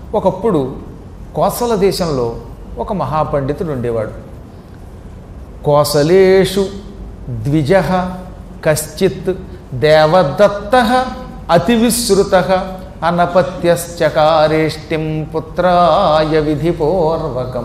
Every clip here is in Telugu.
ఒకప్పుడు కోసల దేశంలో ఒక మహాపండితుడు ఉండేవాడు కోసలేషు ద్విజ కశ్చిత్ దేవదత్త అతి విశ్రుత అనపత్యశ్చకారేష్టిం పుత్రాయ విధిపూర్వకం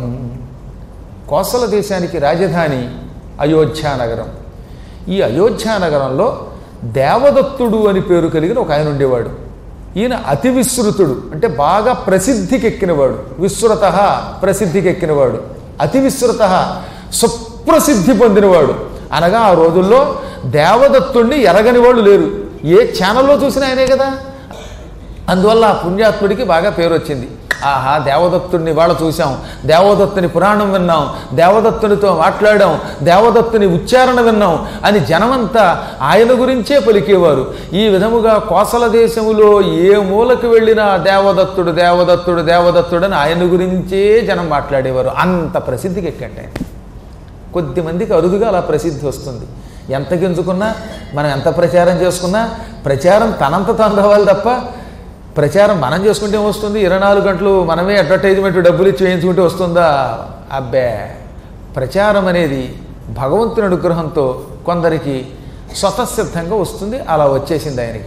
కోసల దేశానికి రాజధాని అయోధ్య నగరం ఈ అయోధ్య నగరంలో దేవదత్తుడు అని పేరు కలిగిన ఒక ఆయన ఉండేవాడు ఈయన అతి విశ్రుతుడు అంటే బాగా ప్రసిద్ధికెక్కినవాడు విశ్రుత ప్రసిద్ధికెక్కినవాడు అతి విశ్రుత సుప్రసిద్ధి పొందినవాడు అనగా ఆ రోజుల్లో దేవదత్తుణ్ణి ఎరగని వాళ్ళు లేరు ఏ ఛానల్లో చూసినా ఆయనే కదా అందువల్ల ఆ పుణ్యాత్ముడికి బాగా పేరు వచ్చింది ఆహా దేవదత్తుడిని వాళ్ళ చూసాం దేవదత్తుని పురాణం విన్నాం దేవదత్తునితో మాట్లాడాం దేవదత్తుని ఉచ్చారణ విన్నాం అని జనమంతా ఆయన గురించే పలికేవారు ఈ విధముగా కోసల దేశములో ఏ మూలకు వెళ్ళినా దేవదత్తుడు దేవదత్తుడు దేవదత్తుడు అని ఆయన గురించే జనం మాట్లాడేవారు అంత ప్రసిద్ధికి ఎక్కంటే కొద్ది మందికి అరుదుగా అలా ప్రసిద్ధి వస్తుంది ఎంత గింజుకున్నా మనం ఎంత ప్రచారం చేసుకున్నా ప్రచారం తనంత తాను రావాలి తప్ప ప్రచారం మనం చేసుకుంటే వస్తుంది ఇరవై నాలుగు గంటలు మనమే అడ్వర్టైజ్మెంట్ డబ్బులు ఇచ్చి వేయించుకుంటే వస్తుందా అబ్బే ప్రచారం అనేది భగవంతుని అనుగ్రహంతో కొందరికి స్వతసిద్ధంగా వస్తుంది అలా వచ్చేసింది ఆయనకి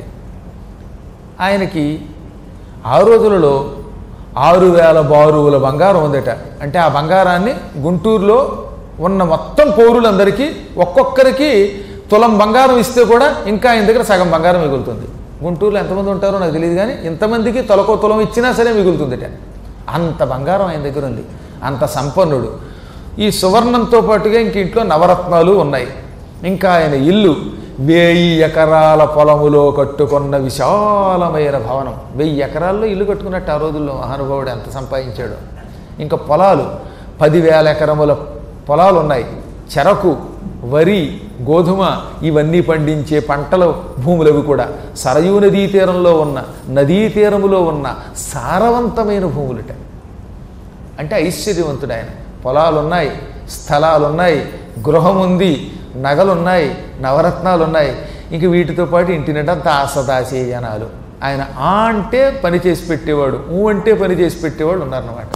ఆయనకి ఆ రోజులలో ఆరు వేల బారువుల బంగారం ఉందట అంటే ఆ బంగారాన్ని గుంటూరులో ఉన్న మొత్తం పౌరులందరికీ ఒక్కొక్కరికి తులం బంగారం ఇస్తే కూడా ఇంకా ఆయన దగ్గర సగం బంగారం మిగులుతుంది గుంటూరులో ఎంతమంది ఉంటారో నాకు తెలియదు కానీ ఇంతమందికి తొలకో తులం ఇచ్చినా సరే మిగులుతుందిట అంత బంగారం ఆయన దగ్గర ఉంది అంత సంపన్నుడు ఈ సువర్ణంతో పాటుగా ఇంక ఇంట్లో నవరత్నాలు ఉన్నాయి ఇంకా ఆయన ఇల్లు వెయ్యి ఎకరాల పొలములో కట్టుకున్న విశాలమైన భవనం వెయ్యి ఎకరాల్లో ఇల్లు కట్టుకున్నట్టు ఆ రోజుల్లో మహానుభావుడు ఎంత సంపాదించాడు ఇంకా పొలాలు పదివేల ఎకరముల పొలాలు ఉన్నాయి చెరకు వరి గోధుమ ఇవన్నీ పండించే పంటల భూములవి కూడా సరయూ నదీ తీరంలో ఉన్న నదీ తీరములో ఉన్న సారవంతమైన భూములట అంటే ఐశ్వర్యవంతుడు ఆయన పొలాలు ఉన్నాయి స్థలాలు ఉన్నాయి గృహం ఉంది నగలున్నాయి నవరత్నాలు ఉన్నాయి ఇంక వీటితో పాటు ఇంటి నిండా దాసదాసే జనాలు ఆయన ఆ అంటే పని చేసి పెట్టేవాడు ఊ అంటే పని చేసి పెట్టేవాడు ఉన్నారన్నమాట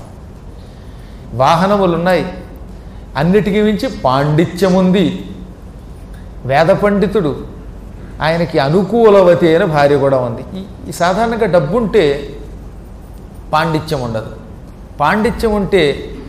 వాహనములు ఉన్నాయి అన్నిటికీ మించి పాండిత్యం ఉంది వేద పండితుడు ఆయనకి అనుకూలవతి అయిన భార్య కూడా ఉంది ఈ- ఈ సాధారణంగా డబ్బుంటే పాండిత్యం ఉండదు పాండిత్యం ఉంటే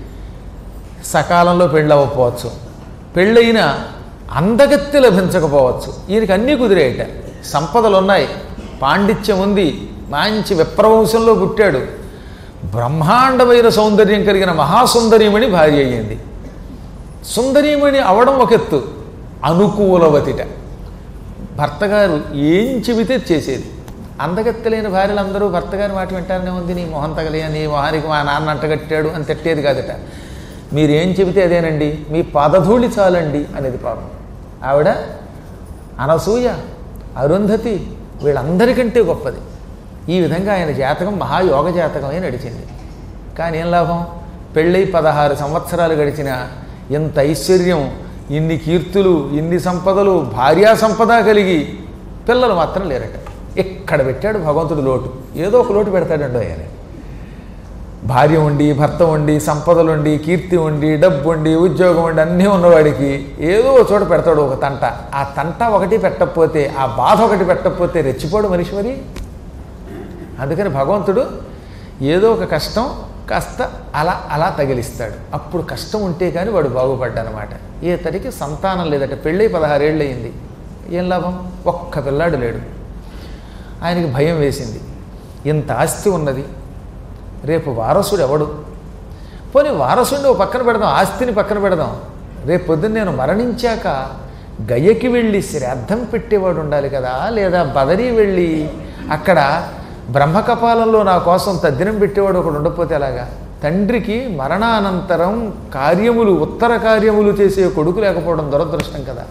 సకాలంలో పెళ్ళవకపోవచ్చు పెళ్ళైన అందగత్తి లభించకపోవచ్చు ఈయనకి అన్నీ కుదిరేయట సంపదలు ఉన్నాయి పాండిత్యం ఉంది మంచి విప్రవంశంలో పుట్టాడు బ్రహ్మాండమైన సౌందర్యం కలిగిన మహాసుందరీమణి భార్య అయ్యింది సుందరీమణి అవడం ఒక ఎత్తు అనుకూలవతిట భర్త గారు ఏం చెబితే చేసేది అందగత్తెలైన భార్యలు అందరూ భర్త గారి మాట వింటారనే ఉంది నీ మొహం తగలే నీ మొహానికి మా నాన్న అంటగట్టాడు అని తిట్టేది కాదట మీరేం చెబితే అదేనండి మీ పాదధూళి చాలండి అనేది పాపం ఆవిడ అనసూయ అరుంధతి వీళ్ళందరికంటే గొప్పది ఈ విధంగా ఆయన జాతకం మహాయోగ జాతకమై నడిచింది కానీ ఏం లాభం పెళ్ళై పదహారు సంవత్సరాలు గడిచిన ఇంత ఐశ్వర్యం ఇన్ని కీర్తులు ఇన్ని సంపదలు భార్యా సంపద కలిగి పిల్లలు మాత్రం లేరట ఎక్కడ పెట్టాడు భగవంతుడు లోటు ఏదో ఒక లోటు పెడతాడండి ఆయన భార్య ఉండి భర్త ఉండి సంపదలు ఉండి కీర్తి ఉండి డబ్బు ఉండి ఉద్యోగం ఉండి అన్నీ ఉన్నవాడికి ఏదో ఒక చోట పెడతాడు ఒక తంట ఆ తంట ఒకటి పెట్టకపోతే ఆ బాధ ఒకటి పెట్టకపోతే రెచ్చిపోడు మనిషి మరి అందుకని భగవంతుడు ఏదో ఒక కష్టం కాస్త అలా అలా తగిలిస్తాడు అప్పుడు కష్టం ఉంటే కానీ వాడు బాగుపడ్డానమాట ఇతడికి సంతానం లేదట పెళ్ళై పదహారేళ్ళు అయింది ఏం లాభం ఒక్క పిల్లాడు లేడు ఆయనకి భయం వేసింది ఇంత ఆస్తి ఉన్నది రేపు వారసుడు ఎవడు పోనీ వారసుడిని ఓ పక్కన పెడదాం ఆస్తిని పక్కన పెడదాం రేపు పొద్దున్న నేను మరణించాక గయ్యకి వెళ్ళి శ్రాద్ధం పెట్టేవాడు ఉండాలి కదా లేదా బదరీ వెళ్ళి అక్కడ బ్రహ్మకపాలంలో నా కోసం తద్దినం పెట్టేవాడు ఒకడు ఉండకపోతే అలాగా తండ్రికి మరణానంతరం కార్యములు ఉత్తర కార్యములు చేసే కొడుకు లేకపోవడం దురదృష్టం కదా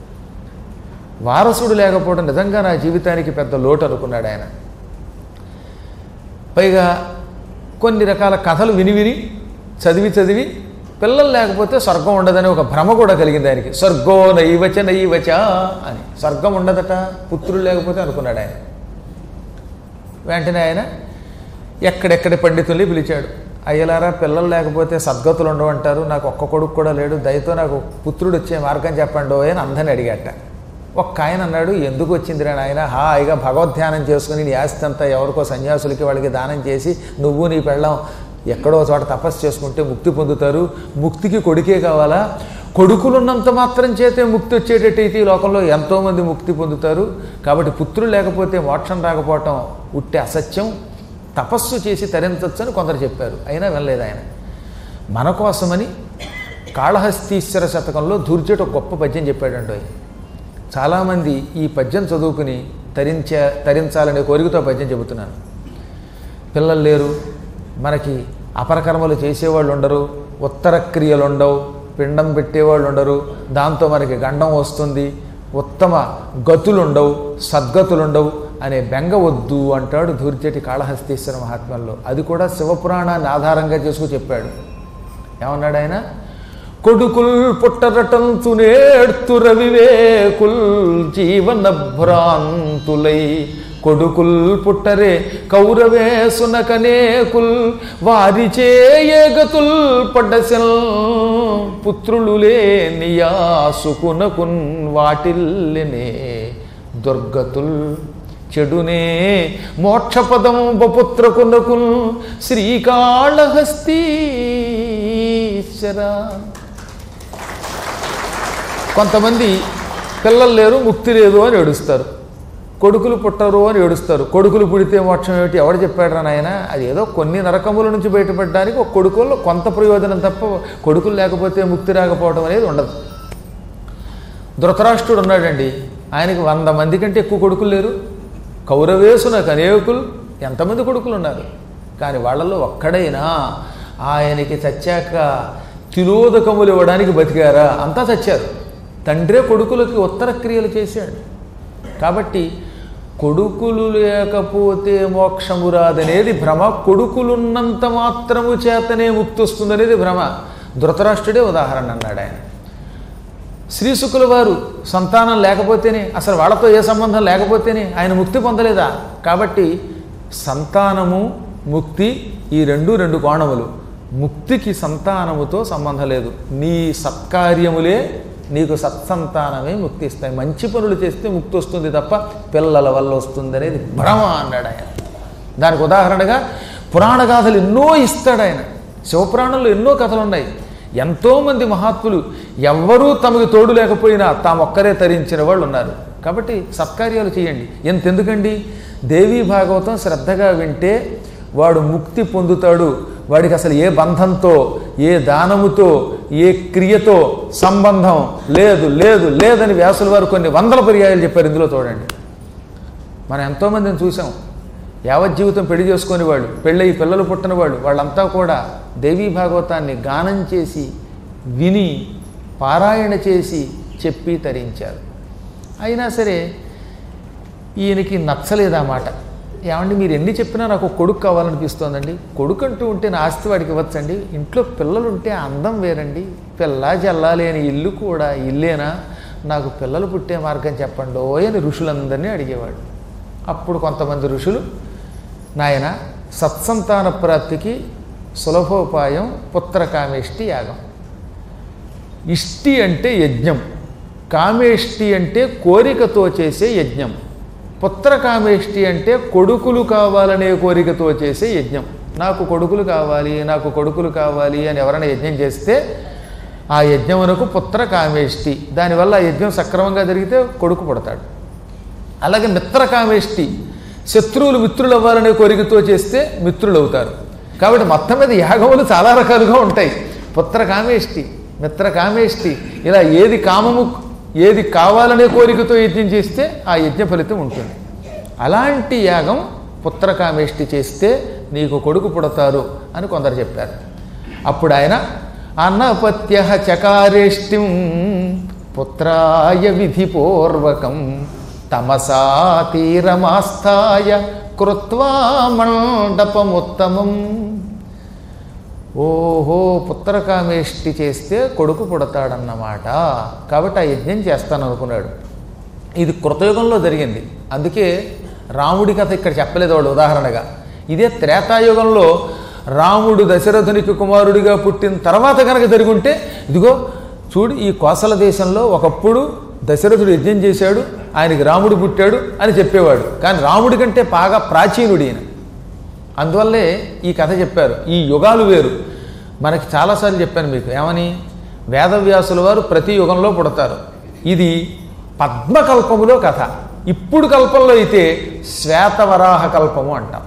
వారసుడు లేకపోవడం నిజంగా నా జీవితానికి పెద్ద లోటు అనుకున్నాడు ఆయన పైగా కొన్ని రకాల కథలు విని విని చదివి చదివి పిల్లలు లేకపోతే స్వర్గం ఉండదని ఒక భ్రమ కూడా కలిగింది ఆయనకి స్వర్గో నైవచ నైవచ అని స్వర్గం ఉండదట పుత్రులు లేకపోతే అనుకున్నాడు ఆయన వెంటనే ఆయన ఎక్కడెక్కడ పండితుల్ని పిలిచాడు అయ్యలారా పిల్లలు లేకపోతే సద్గతులు ఉండవంటారు నాకు ఒక్క కొడుకు కూడా లేడు దయతో నాకు పుత్రుడు వచ్చే మార్గం చెప్పండి అని అందరిని అడిగాట ఒక్క ఆయన అన్నాడు ఎందుకు వచ్చిందిరా నాయన హాయిగా భగవద్ధ్యానం చేసుకుని నీ ఆస్తి అంతా ఎవరికో సన్యాసులకి వాళ్ళకి దానం చేసి నువ్వు నీ పెళ్ళం ఎక్కడో చోట తపస్సు చేసుకుంటే ముక్తి పొందుతారు ముక్తికి కొడుకే కావాలా కొడుకులున్నంత మాత్రం చేతే ముక్తి వచ్చేటట్టయితే ఈ లోకంలో ఎంతోమంది ముక్తి పొందుతారు కాబట్టి పుత్రులు లేకపోతే మోక్షం రాకపోవటం ఉట్టే అసత్యం తపస్సు చేసి తరించవచ్చు అని కొందరు చెప్పారు అయినా వెళ్ళలేదు ఆయన మన కోసమని కాళహస్తీశ్వర శతకంలో ధూర్జట ఒక గొప్ప పద్యం చెప్పాడండి ఆయన. చాలామంది ఈ పద్యం చదువుకుని తరించే తరించాలనే కోరికతో పద్యం చెబుతున్నాను పిల్లలు లేరు మనకి అపరకర్మలు చేసేవాళ్ళు ఉండరు ఉత్తర క్రియలు ఉండవు పిండం పెట్టేవాళ్ళు ఉండరు దాంతో మనకి గండం వస్తుంది ఉత్తమ గతులు ఉండవు సద్గతులు ఉండవు అనే బెంగ వద్దు అంటాడు ధూర్జటి కాళహస్తీశ్వర మహాత్మ్యంలో అది కూడా శివపురాణాన్ని ఆధారంగా చేసుకు చెప్పాడు ఏమన్నాడు ఆయన కొడుకుల్ పుట్టరటంతు నేర్తు రవివేకుల్ జీవన భ్రాంతులై కొడుకుల్ పుట్టరే కౌరవేసునకనేకుల్ వారి చేయగతుల్ పడ్డసెల్ పుత్రులు లేనియాసుకునకున్ వాటిల్లినే దుర్గతుల్ చెడునే మోక్షపదం బపుత్రకునకున్ శ్రీకాళహస్తీశ్వర కొంతమంది పిల్లలు లేరు ముక్తి లేదు అని ఏడుస్తారు కొడుకులు పుట్టరు అని ఏడుస్తారు కొడుకులు పుడితే మోక్షం ఏమిటి ఎవడు చెప్పాడు నాయన అది ఏదో కొన్ని నరకముల నుంచి బయటపడడానికి ఒక కొడుకుల్లో కొంత ప్రయోజనం తప్ప కొడుకులు లేకపోతే ముక్తి రాకపోవడం అనేది ఉండదు ధృతరాష్ట్రుడు ఉన్నాడండి ఆయనకి వంద మంది కంటే ఎక్కువ కొడుకులు లేరు కౌరవేసునకు అనేకులు ఎంతమంది కొడుకులు ఉన్నారు కానీ వాళ్ళల్లో ఒక్కడైనా ఆయనకి చచ్చాక తిలోదకములు ఇవ్వడానికి బతికారా అంతా చచ్చారు తండ్రే కొడుకులకి ఉత్తర క్రియలు చేశాడు కాబట్టి కొడుకులు లేకపోతే మోక్షము రాదనేది భ్రమ కొడుకులున్నంత మాత్రము చేతనే ముక్తి వస్తుందనేది భ్రమ ధృతరాష్ట్రుడే ఉదాహరణ అన్నాడు ఆయన శ్రీశుకుల వారు సంతానం లేకపోతేనే అసలు వాళ్ళతో ఏ సంబంధం లేకపోతేనే ఆయన ముక్తి పొందలేదా కాబట్టి సంతానము ముక్తి ఈ రెండు రెండు కోణములు ముక్తికి సంతానముతో సంబంధం లేదు నీ సత్కార్యములే నీకు సత్సంతానమే ముక్తి ఇస్తాయి మంచి పనులు చేస్తే ముక్తి వస్తుంది తప్ప పిల్లల వల్ల వస్తుంది అనేది భ్రమ అన్నాడు ఆయన దానికి ఉదాహరణగా పురాణ గాథలు ఎన్నో ఇస్తాడు ఆయన శివపురాణంలో ఎన్నో కథలు ఉన్నాయి ఎంతోమంది మహాత్ములు ఎవ్వరూ తమకు తోడు లేకపోయినా తామొక్కరే తరించిన వాళ్ళు ఉన్నారు కాబట్టి సత్కార్యాలు చేయండి ఎంతెందుకండి దేవీ భాగవతం శ్రద్ధగా వింటే వాడు ముక్తి పొందుతాడు వాడికి అసలు ఏ బంధంతో ఏ దానముతో ఏ క్రియతో సంబంధం లేదు లేదు లేదని వ్యాసుల వారు కొన్ని వందల పర్యాయాలు చెప్పారు ఇందులో చూడండి మనం ఎంతోమందిని చూసాం యావజ్జీవితం పెళ్లి చేసుకుని వాళ్ళు పెళ్ళయి పిల్లలు పుట్టిన వాళ్ళు వాళ్ళంతా కూడా దేవీ భాగవతాన్ని గానం చేసి విని పారాయణ చేసి చెప్పి తరించారు అయినా సరే ఈయనకి నచ్చలేదు ఆ మాట ఏమండి మీరు ఎన్ని చెప్పినా నాకు ఒక కొడుకు కావాలనిపిస్తోందండి కొడుకు అంటూ ఉంటే నా ఆస్తి వాడికి ఇవ్వచ్చండి ఇంట్లో పిల్లలు ఉంటే అందం వేరండి పిల్ల జల్లా లేని ఇల్లు కూడా ఇల్లేనా నాకు పిల్లలు పుట్టే మార్గం చెప్పండి అని ఋషులందరినీ అడిగేవాడు అప్పుడు కొంతమంది ఋషులు నాయన సత్సంతాన ప్రాప్తికి సులభోపాయం పుత్రకామేష్టి యాగం ఇష్టి అంటే యజ్ఞం కామేష్టి అంటే కోరికతో చేసే యజ్ఞం పుత్రకామేష్టి అంటే కొడుకులు కావాలనే కోరికతో చేసే యజ్ఞం నాకు కొడుకులు కావాలి నాకు కొడుకులు కావాలి అని ఎవరైనా యజ్ఞం చేస్తే ఆ యజ్ఞమునకు పుత్రకామేష్టి దానివల్ల ఆ యజ్ఞం సక్రమంగా జరిగితే కొడుకు పుడతాడు అలాగే మిత్రకామేష్టి శత్రువులు మిత్రులు అవ్వాలనే కోరికతో చేస్తే మిత్రులు అవుతారు కాబట్టి మొత్తం మీద యాగములు చాలా రకాలుగా ఉంటాయి పుత్రకామేష్టి మిత్రకామేష్టి ఇలా ఏది కామము ఏది కావాలనే కోరికతో యజ్ఞం చేస్తే ఆ యజ్ఞ ఫలితం ఉంటుంది అలాంటి యాగం పుత్రకామేష్టి చేస్తే నీకు కొడుకు పుడతారు అని కొందరు చెప్పారు అప్పుడు ఆయన అన్నపత్య చకారేష్టిం పుత్రాయ విధిపూర్వకం తమసా తీరమాస్థాయ కృత్వా మండపముత్తమం ఓహో పుత్రకామేష్టి చేస్తే కొడుకు పుడతాడన్నమాట కాబట్టి ఆ యజ్ఞం చేస్తాను అనుకున్నాడు ఇది కృతయుగంలో జరిగింది అందుకే రాముడి కథ ఇక్కడ చెప్పలేదు వాడు ఉదాహరణగా ఇదే త్రేతాయుగంలో రాముడు దశరథునికి కుమారుడిగా పుట్టిన తర్వాత కనుక జరిగి ఉంటే ఇదిగో చూడు ఈ కోసల దేశంలో ఒకప్పుడు దశరథుడు యజ్ఞం చేశాడు ఆయనకి రాముడు పుట్టాడు అని చెప్పేవాడు కానీ రాముడి కంటే బాగా ప్రాచీనుడు ఈయన అందువల్లే ఈ కథ చెప్పారు ఈ యుగాలు వేరు మనకి చాలాసార్లు చెప్పాను మీకు ఏమని వేదవ్యాసుల వారు ప్రతి యుగంలో పుడతారు ఇది పద్మకల్పములో కథ ఇప్పుడు కల్పంలో అయితే శ్వేతవరాహ కల్పము అంటాం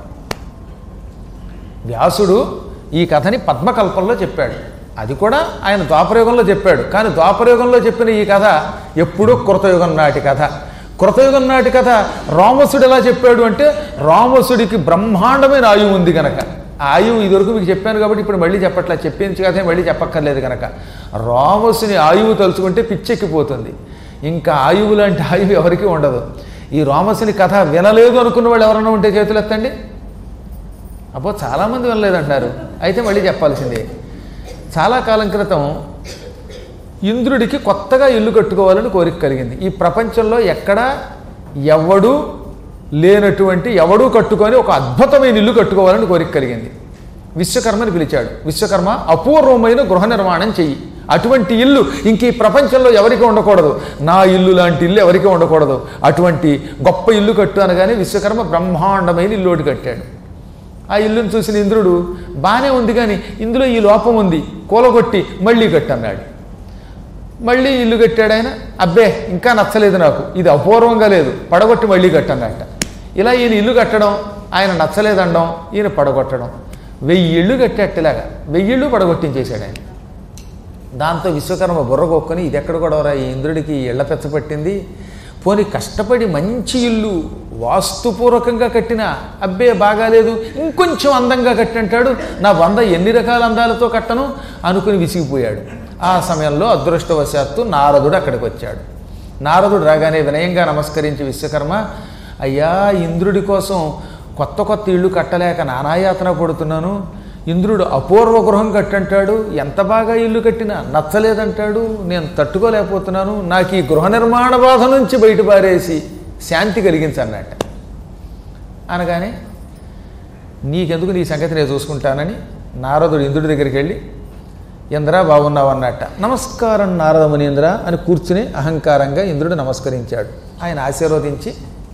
వ్యాసుడు ఈ కథని పద్మకల్పంలో చెప్పాడు అది కూడా ఆయన ద్వాపరయుగంలో చెప్పాడు కానీ ద్వాపరయుగంలో చెప్పిన ఈ కథ ఎప్పుడూ కృతయుగం నాటి కథ కృతయుగం నాటి కథ రామసుడు ఎలా చెప్పాడు అంటే రామసుడికి బ్రహ్మాండమైన ఆయువు ఉంది కనుక ఆ ఆయువు ఇదివరకు మీకు చెప్పాను కాబట్టి ఇప్పుడు మళ్ళీ చెప్పట్లే చెప్పించి కథ మళ్ళీ చెప్పక్కర్లేదు కనుక రామసుని ఆయువు తలుచుకుంటే పిచ్చెక్కిపోతుంది ఇంకా ఆయువు లాంటి ఆయువు ఎవరికీ ఉండదు ఈ రామసుని కథ వినలేదు అనుకున్న వాళ్ళు ఎవరైనా ఉంటే చేతులు ఎత్తండి అబ్బో చాలామంది వినలేదంటారు అయితే మళ్ళీ చెప్పాల్సిందే చాలా కాలం క్రితం ఇంద్రుడికి కొత్తగా ఇల్లు కట్టుకోవాలని కోరిక కలిగింది ఈ ప్రపంచంలో ఎక్కడా ఎవడు లేనటువంటి ఎవడూ కట్టుకొని ఒక అద్భుతమైన ఇల్లు కట్టుకోవాలని కోరిక కలిగింది విశ్వకర్మని పిలిచాడు విశ్వకర్మ అపూర్వమైన గృహ నిర్మాణం చెయ్యి అటువంటి ఇల్లు ఇంక ఈ ప్రపంచంలో ఎవరికి ఉండకూడదు నా ఇల్లు లాంటి ఇల్లు ఎవరికి ఉండకూడదు అటువంటి గొప్ప ఇల్లు కట్టు అనగానే విశ్వకర్మ బ్రహ్మాండమైన ఇల్లు ఒకటి కట్టాడు ఆ ఇల్లును చూసిన ఇంద్రుడు బాగానే ఉంది కానీ ఇందులో ఈ లోపం ఉంది కూలగొట్టి మళ్ళీ కట్టన్నాడు మళ్ళీ ఇల్లు కట్టాడు ఆయన అబ్బే ఇంకా నచ్చలేదు నాకు ఇది అపూర్వంగా లేదు పడగొట్టి మళ్ళీ కట్టన్నట్ట ఇలా ఈయన ఇల్లు కట్టడం ఆయన నచ్చలేదండం ఈయన పడగొట్టడం వెయ్యి ఇళ్ళు కట్టేట్టులాగా వెయ్యి ఇళ్ళు పడగొట్టించేశాడు ఆయన దాంతో విశ్వకర్మ బుర్ర కొక్కుని ఇది ఎక్కడ కూడా ఈ ఇంద్రుడికి ఇళ్ల పెచ్చ పట్టింది పోని కష్టపడి మంచి ఇల్లు వాస్తుపూర్వకంగా కట్టిన అబ్బే బాగాలేదు ఇంకొంచెం అందంగా కట్టంటాడు నా వంద ఎన్ని రకాల అందాలతో కట్టను అనుకుని విసిగిపోయాడు ఆ సమయంలో అదృష్టవశాత్తు నారదుడు అక్కడికి వచ్చాడు నారదుడు రాగానే వినయంగా నమస్కరించి విశ్వకర్మ అయ్యా ఇంద్రుడి కోసం కొత్త కొత్త ఇళ్ళు కట్టలేక నానాయాతన పడుతున్నాను ఇంద్రుడు అపూర్వ గృహం కట్టంటాడు ఎంత బాగా ఇల్లు కట్టినా నచ్చలేదంటాడు నేను తట్టుకోలేకపోతున్నాను నాకు ఈ గృహ నిర్మాణ బాధ నుంచి బయటపారేసి శాంతి కలిగించన్నట్ట అనగానే నీకెందుకు నీ సంగతి నేను చూసుకుంటానని నారదుడు ఇంద్రుడి దగ్గరికి వెళ్ళి ఇంద్ర బాగున్నావు అన్నట్ట నమస్కారం నారద మునీంద్ర అని కూర్చుని అహంకారంగా ఇంద్రుడు నమస్కరించాడు ఆయన ఆశీర్వదించి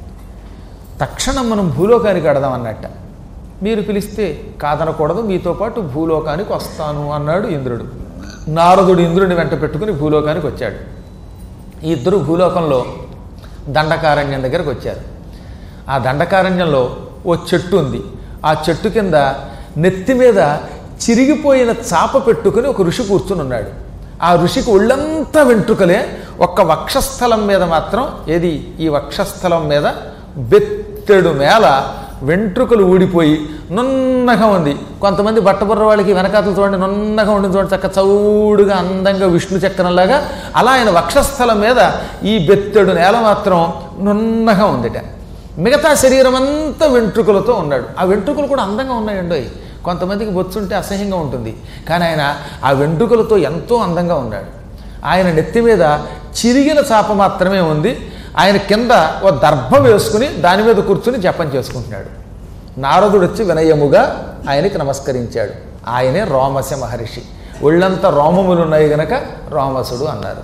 తక్షణం మనం భూలోకానికి అడదాం అన్నట్ట మీరు పిలిస్తే కాదనకూడదు మీతో పాటు భూలోకానికి వస్తాను అన్నాడు ఇంద్రుడు నారదుడు ఇంద్రుడిని వెంట పెట్టుకుని భూలోకానికి వచ్చాడు ఈ ఇద్దరు భూలోకంలో దండకారణ్యం దగ్గరకు వచ్చారు ఆ దండకారణ్యంలో ఓ చెట్టు ఉంది ఆ చెట్టు కింద నెత్తి మీద చిరిగిపోయిన చాప పెట్టుకుని ఒక ఋషి కూర్చుని ఉన్నాడు ఆ ఋషికి ఒళ్ళంతా వెంట్రుకలే ఒక్క వక్షస్థలం మీద మాత్రం ఏది ఈ వక్షస్థలం మీద బెత్తెడు మేల వెంట్రుకలు ఊడిపోయి నున్నగా ఉంది కొంతమంది బట్టబుర్ర వాళ్ళకి వెనకాతలు చూడండి నున్నగా ఉంటుంది చూడండి చక్క చౌడుగా అందంగా విష్ణు చక్రంలాగా అలా ఆయన వక్షస్థలం మీద ఈ బెత్తెడు నేల మాత్రం నున్నగా ఉందిట మిగతా శరీరం అంతా వెంట్రుకలతో ఉన్నాడు ఆ వెంట్రుకలు కూడా అందంగా ఉన్నాయండి కొంతమందికి బొచ్చుంటే అసహ్యంగా ఉంటుంది కానీ ఆయన ఆ వెంట్రుకలతో ఎంతో అందంగా ఉన్నాడు ఆయన నెత్తి మీద చిరిగిన చాప మాత్రమే ఉంది ఆయన కింద ఓ దర్భ వేసుకుని దాని మీద కూర్చుని జపం చేసుకుంటున్నాడు నారదుడు వచ్చి వినయముగా ఆయనకి నమస్కరించాడు ఆయనే రోమస మహర్షి ఒళ్ళంతా రోమములు ఉన్నాయి గనక రోమసుడు అన్నారు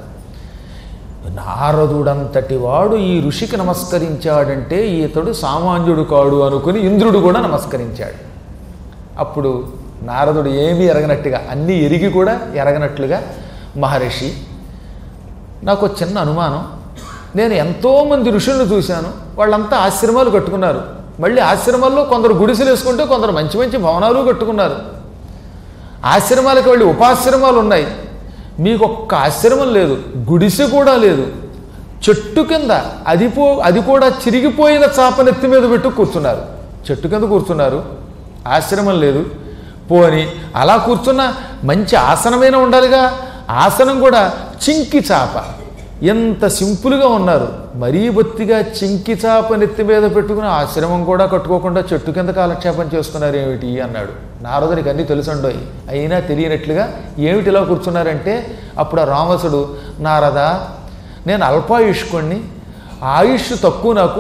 నారదుడంతటి వాడు ఈ ఋషికి నమస్కరించాడంటే ఈతడు సామాన్యుడు కాడు అనుకుని ఇంద్రుడు కూడా నమస్కరించాడు అప్పుడు నారదుడు ఏమీ ఎరగనట్టుగా అన్నీ ఎరిగి కూడా ఎరగనట్లుగా మహర్షి నాకు ఒక చిన్న అనుమానం నేను ఎంతోమంది ఋషులను చూశాను వాళ్ళంతా ఆశ్రమాలు కట్టుకున్నారు మళ్ళీ ఆశ్రమాల్లో కొందరు గుడిసెలు వేసుకుంటే కొందరు మంచి మంచి భవనాలు కట్టుకున్నారు ఆశ్రమాలకు వెళ్ళి ఉపాశ్రమాలు ఉన్నాయి మీకు ఒక్క ఆశ్రమం లేదు గుడిసె కూడా లేదు చెట్టు కింద అది పో అది కూడా చిరిగిపోయిన చాపనెత్తి మీద పెట్టు కూర్చున్నారు చెట్టు కింద కూర్చున్నారు ఆశ్రమం లేదు పోని అలా కూర్చున్న మంచి ఆసనమైన ఉండాలిగా ఆసనం కూడా చింకి చాప ఎంత సింపుల్గా ఉన్నారు మరీ బొత్తిగా చింకి చాప నెత్తి మీద పెట్టుకుని ఆశ్రమం కూడా కట్టుకోకుండా చెట్టు కింద కాలక్షేపం చేస్తున్నారు ఏమిటి అన్నాడు నారదునికి అన్నీ తెలుసుండోయి అయినా తెలియనట్లుగా ఏమిటి ఇలా కూర్చున్నారంటే అప్పుడు ఆ రామసుడు నారద నేను అల్పాయుష్కుణ్ణి ఆయుష్ తక్కువ నాకు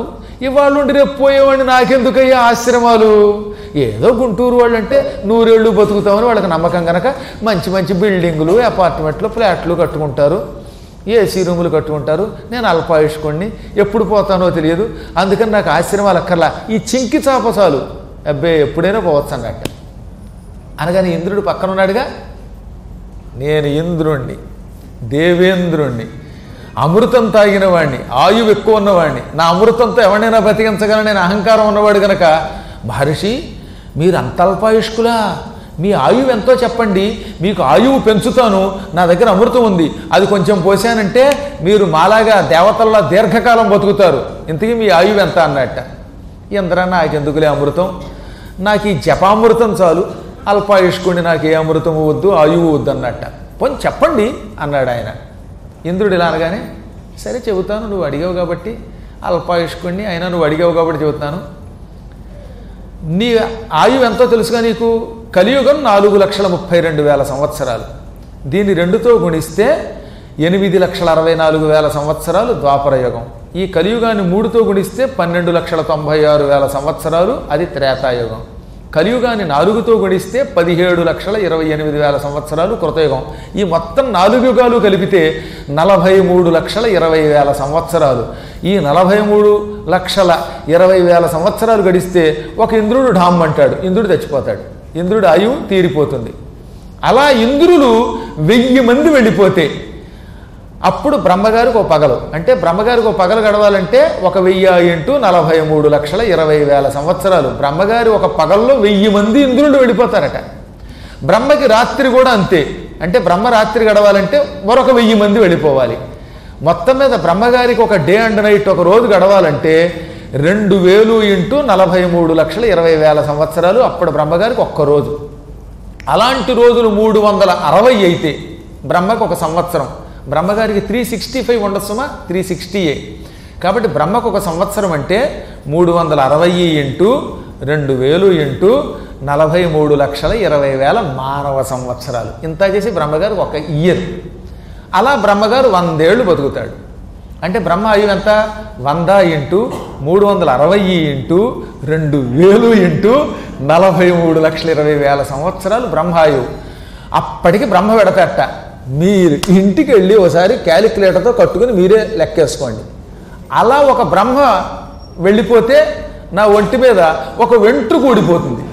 ఇవాళ ఉండి రేపు పోయేవాడిని నాకెందుకయ్యా ఆశ్రమాలు ఏదో గుంటూరు వాళ్ళు అంటే నూరేళ్ళు బతుకుతామని వాళ్ళకి నమ్మకం కనుక మంచి మంచి బిల్డింగులు అపార్ట్మెంట్లు ఫ్లాట్లు కట్టుకుంటారు ఏసీ రూములు కట్టుకుంటారు నేను అల్పాయుష్కోండి ఎప్పుడు పోతానో తెలియదు అందుకని నాకు ఆశ్రమాలు అక్కర్లా ఈ చింకి చాప చాలు అబ్బే ఎప్పుడైనా పోవచ్చు అన్నట్టు అనగానే ఇంద్రుడు పక్కన ఉన్నాడుగా నేను ఇంద్రుణ్ణి దేవేంద్రుణ్ణి అమృతం తాగిన వాడిని ఆయువు ఎక్కువ ఉన్నవాడిని నా అమృతంతో ఎవరినైనా బతికించగలను నేను అహంకారం ఉన్నవాడు గనక మహర్షి మీరు అంత అల్పాయుష్కులా మీ ఆయువు ఎంతో చెప్పండి మీకు ఆయువు పెంచుతాను నా దగ్గర అమృతం ఉంది అది కొంచెం పోసానంటే మీరు మాలాగా దేవతల్లా దీర్ఘకాలం బతుకుతారు ఇంతకీ మీ ఆయువు ఎంత అన్నట్ట ఇంద్ర నాకెందుకులే అమృతం నాకు ఈ జపామృతం చాలు అల్పాయుష్కుని నాకు ఏ అమృతము వద్దు ఆయువు వద్దు అన్నట్ట పోనీ చెప్పండి అన్నాడు ఆయన ఇంద్రుడు ఇలా అనగానే సరే చెబుతాను నువ్వు అడిగావు కాబట్టి అల్పాయుష్కుణ్ణి అయినా నువ్వు అడిగావు కాబట్టి చెబుతాను నీ ఆయువు ఎంతో తెలుసుగా నీకు కలియుగం నాలుగు లక్షల ముప్పై రెండు వేల సంవత్సరాలు దీన్ని రెండుతో గుణిస్తే ఎనిమిది లక్షల అరవై నాలుగు వేల సంవత్సరాలు ద్వాపర యుగం ఈ కలియుగాన్ని మూడుతో గుణిస్తే పన్నెండు లక్షల తొంభై ఆరు వేల సంవత్సరాలు అది త్రేతాయుగం కలియుగాన్ని నాలుగుతో గుణిస్తే పదిహేడు లక్షల ఇరవై ఎనిమిది వేల సంవత్సరాలు కృతయుగం ఈ మొత్తం నాలుగు యుగాలు కలిపితే నలభై మూడు లక్షల ఇరవై వేల సంవత్సరాలు ఈ నలభై మూడు లక్షల ఇరవై వేల సంవత్సరాలు గడిస్తే ఒక ఇంద్రుడు ఢామ్ అంటాడు ఇంద్రుడు చచ్చిపోతాడు ఇంద్రుడు ఆయువు తీరిపోతుంది అలా ఇంద్రులు వెయ్యి మంది వెళ్ళిపోతే అప్పుడు బ్రహ్మగారికి ఒక పగలు అంటే బ్రహ్మగారికి ఒక పగలు గడవాలంటే ఒక వెయ్యి ఇంటూ నలభై మూడు లక్షల ఇరవై వేల సంవత్సరాలు బ్రహ్మగారి ఒక పగల్లో వెయ్యి మంది ఇంద్రులు వెళ్ళిపోతారట బ్రహ్మకి రాత్రి కూడా అంతే అంటే బ్రహ్మ రాత్రి గడవాలంటే మరొక వెయ్యి మంది వెళ్ళిపోవాలి మొత్తం మీద బ్రహ్మగారికి ఒక డే అండ్ నైట్ ఒక రోజు గడవాలంటే రెండు వేలు ఇంటూ నలభై మూడు లక్షల ఇరవై వేల సంవత్సరాలు అప్పుడు బ్రహ్మగారికి ఒక్క రోజు అలాంటి రోజులు మూడు వందల అరవై అయితే బ్రహ్మకు ఒక సంవత్సరం బ్రహ్మగారికి త్రీ సిక్స్టీ ఫైవ్ ఉండొచ్చుమా త్రీ సిక్స్టీయే కాబట్టి బ్రహ్మకు ఒక సంవత్సరం అంటే మూడు వందల అరవై ఇంటూ రెండు వేలు ఇంటూ నలభై మూడు లక్షల ఇరవై వేల మానవ సంవత్సరాలు ఇంత చేసి బ్రహ్మగారికి ఒక ఇయర్ అలా బ్రహ్మగారు వందేళ్ళు బతుకుతాడు అంటే బ్రహ్మ ఆయువు ఎంత వంద ఇంటూ మూడు వందల అరవై ఇంటూ రెండు వేలు ఇంటూ నలభై మూడు లక్షల ఇరవై వేల సంవత్సరాలు బ్రహ్మాయువు అప్పటికి బ్రహ్మ పెడతట మీరు ఇంటికి వెళ్ళి ఒకసారి క్యాలిక్యులేటర్తో కట్టుకుని మీరే లెక్కేసుకోండి అలా ఒక బ్రహ్మ వెళ్ళిపోతే నా ఒంటి మీద ఒక వెంట్రుకు ఊడిపోతుంది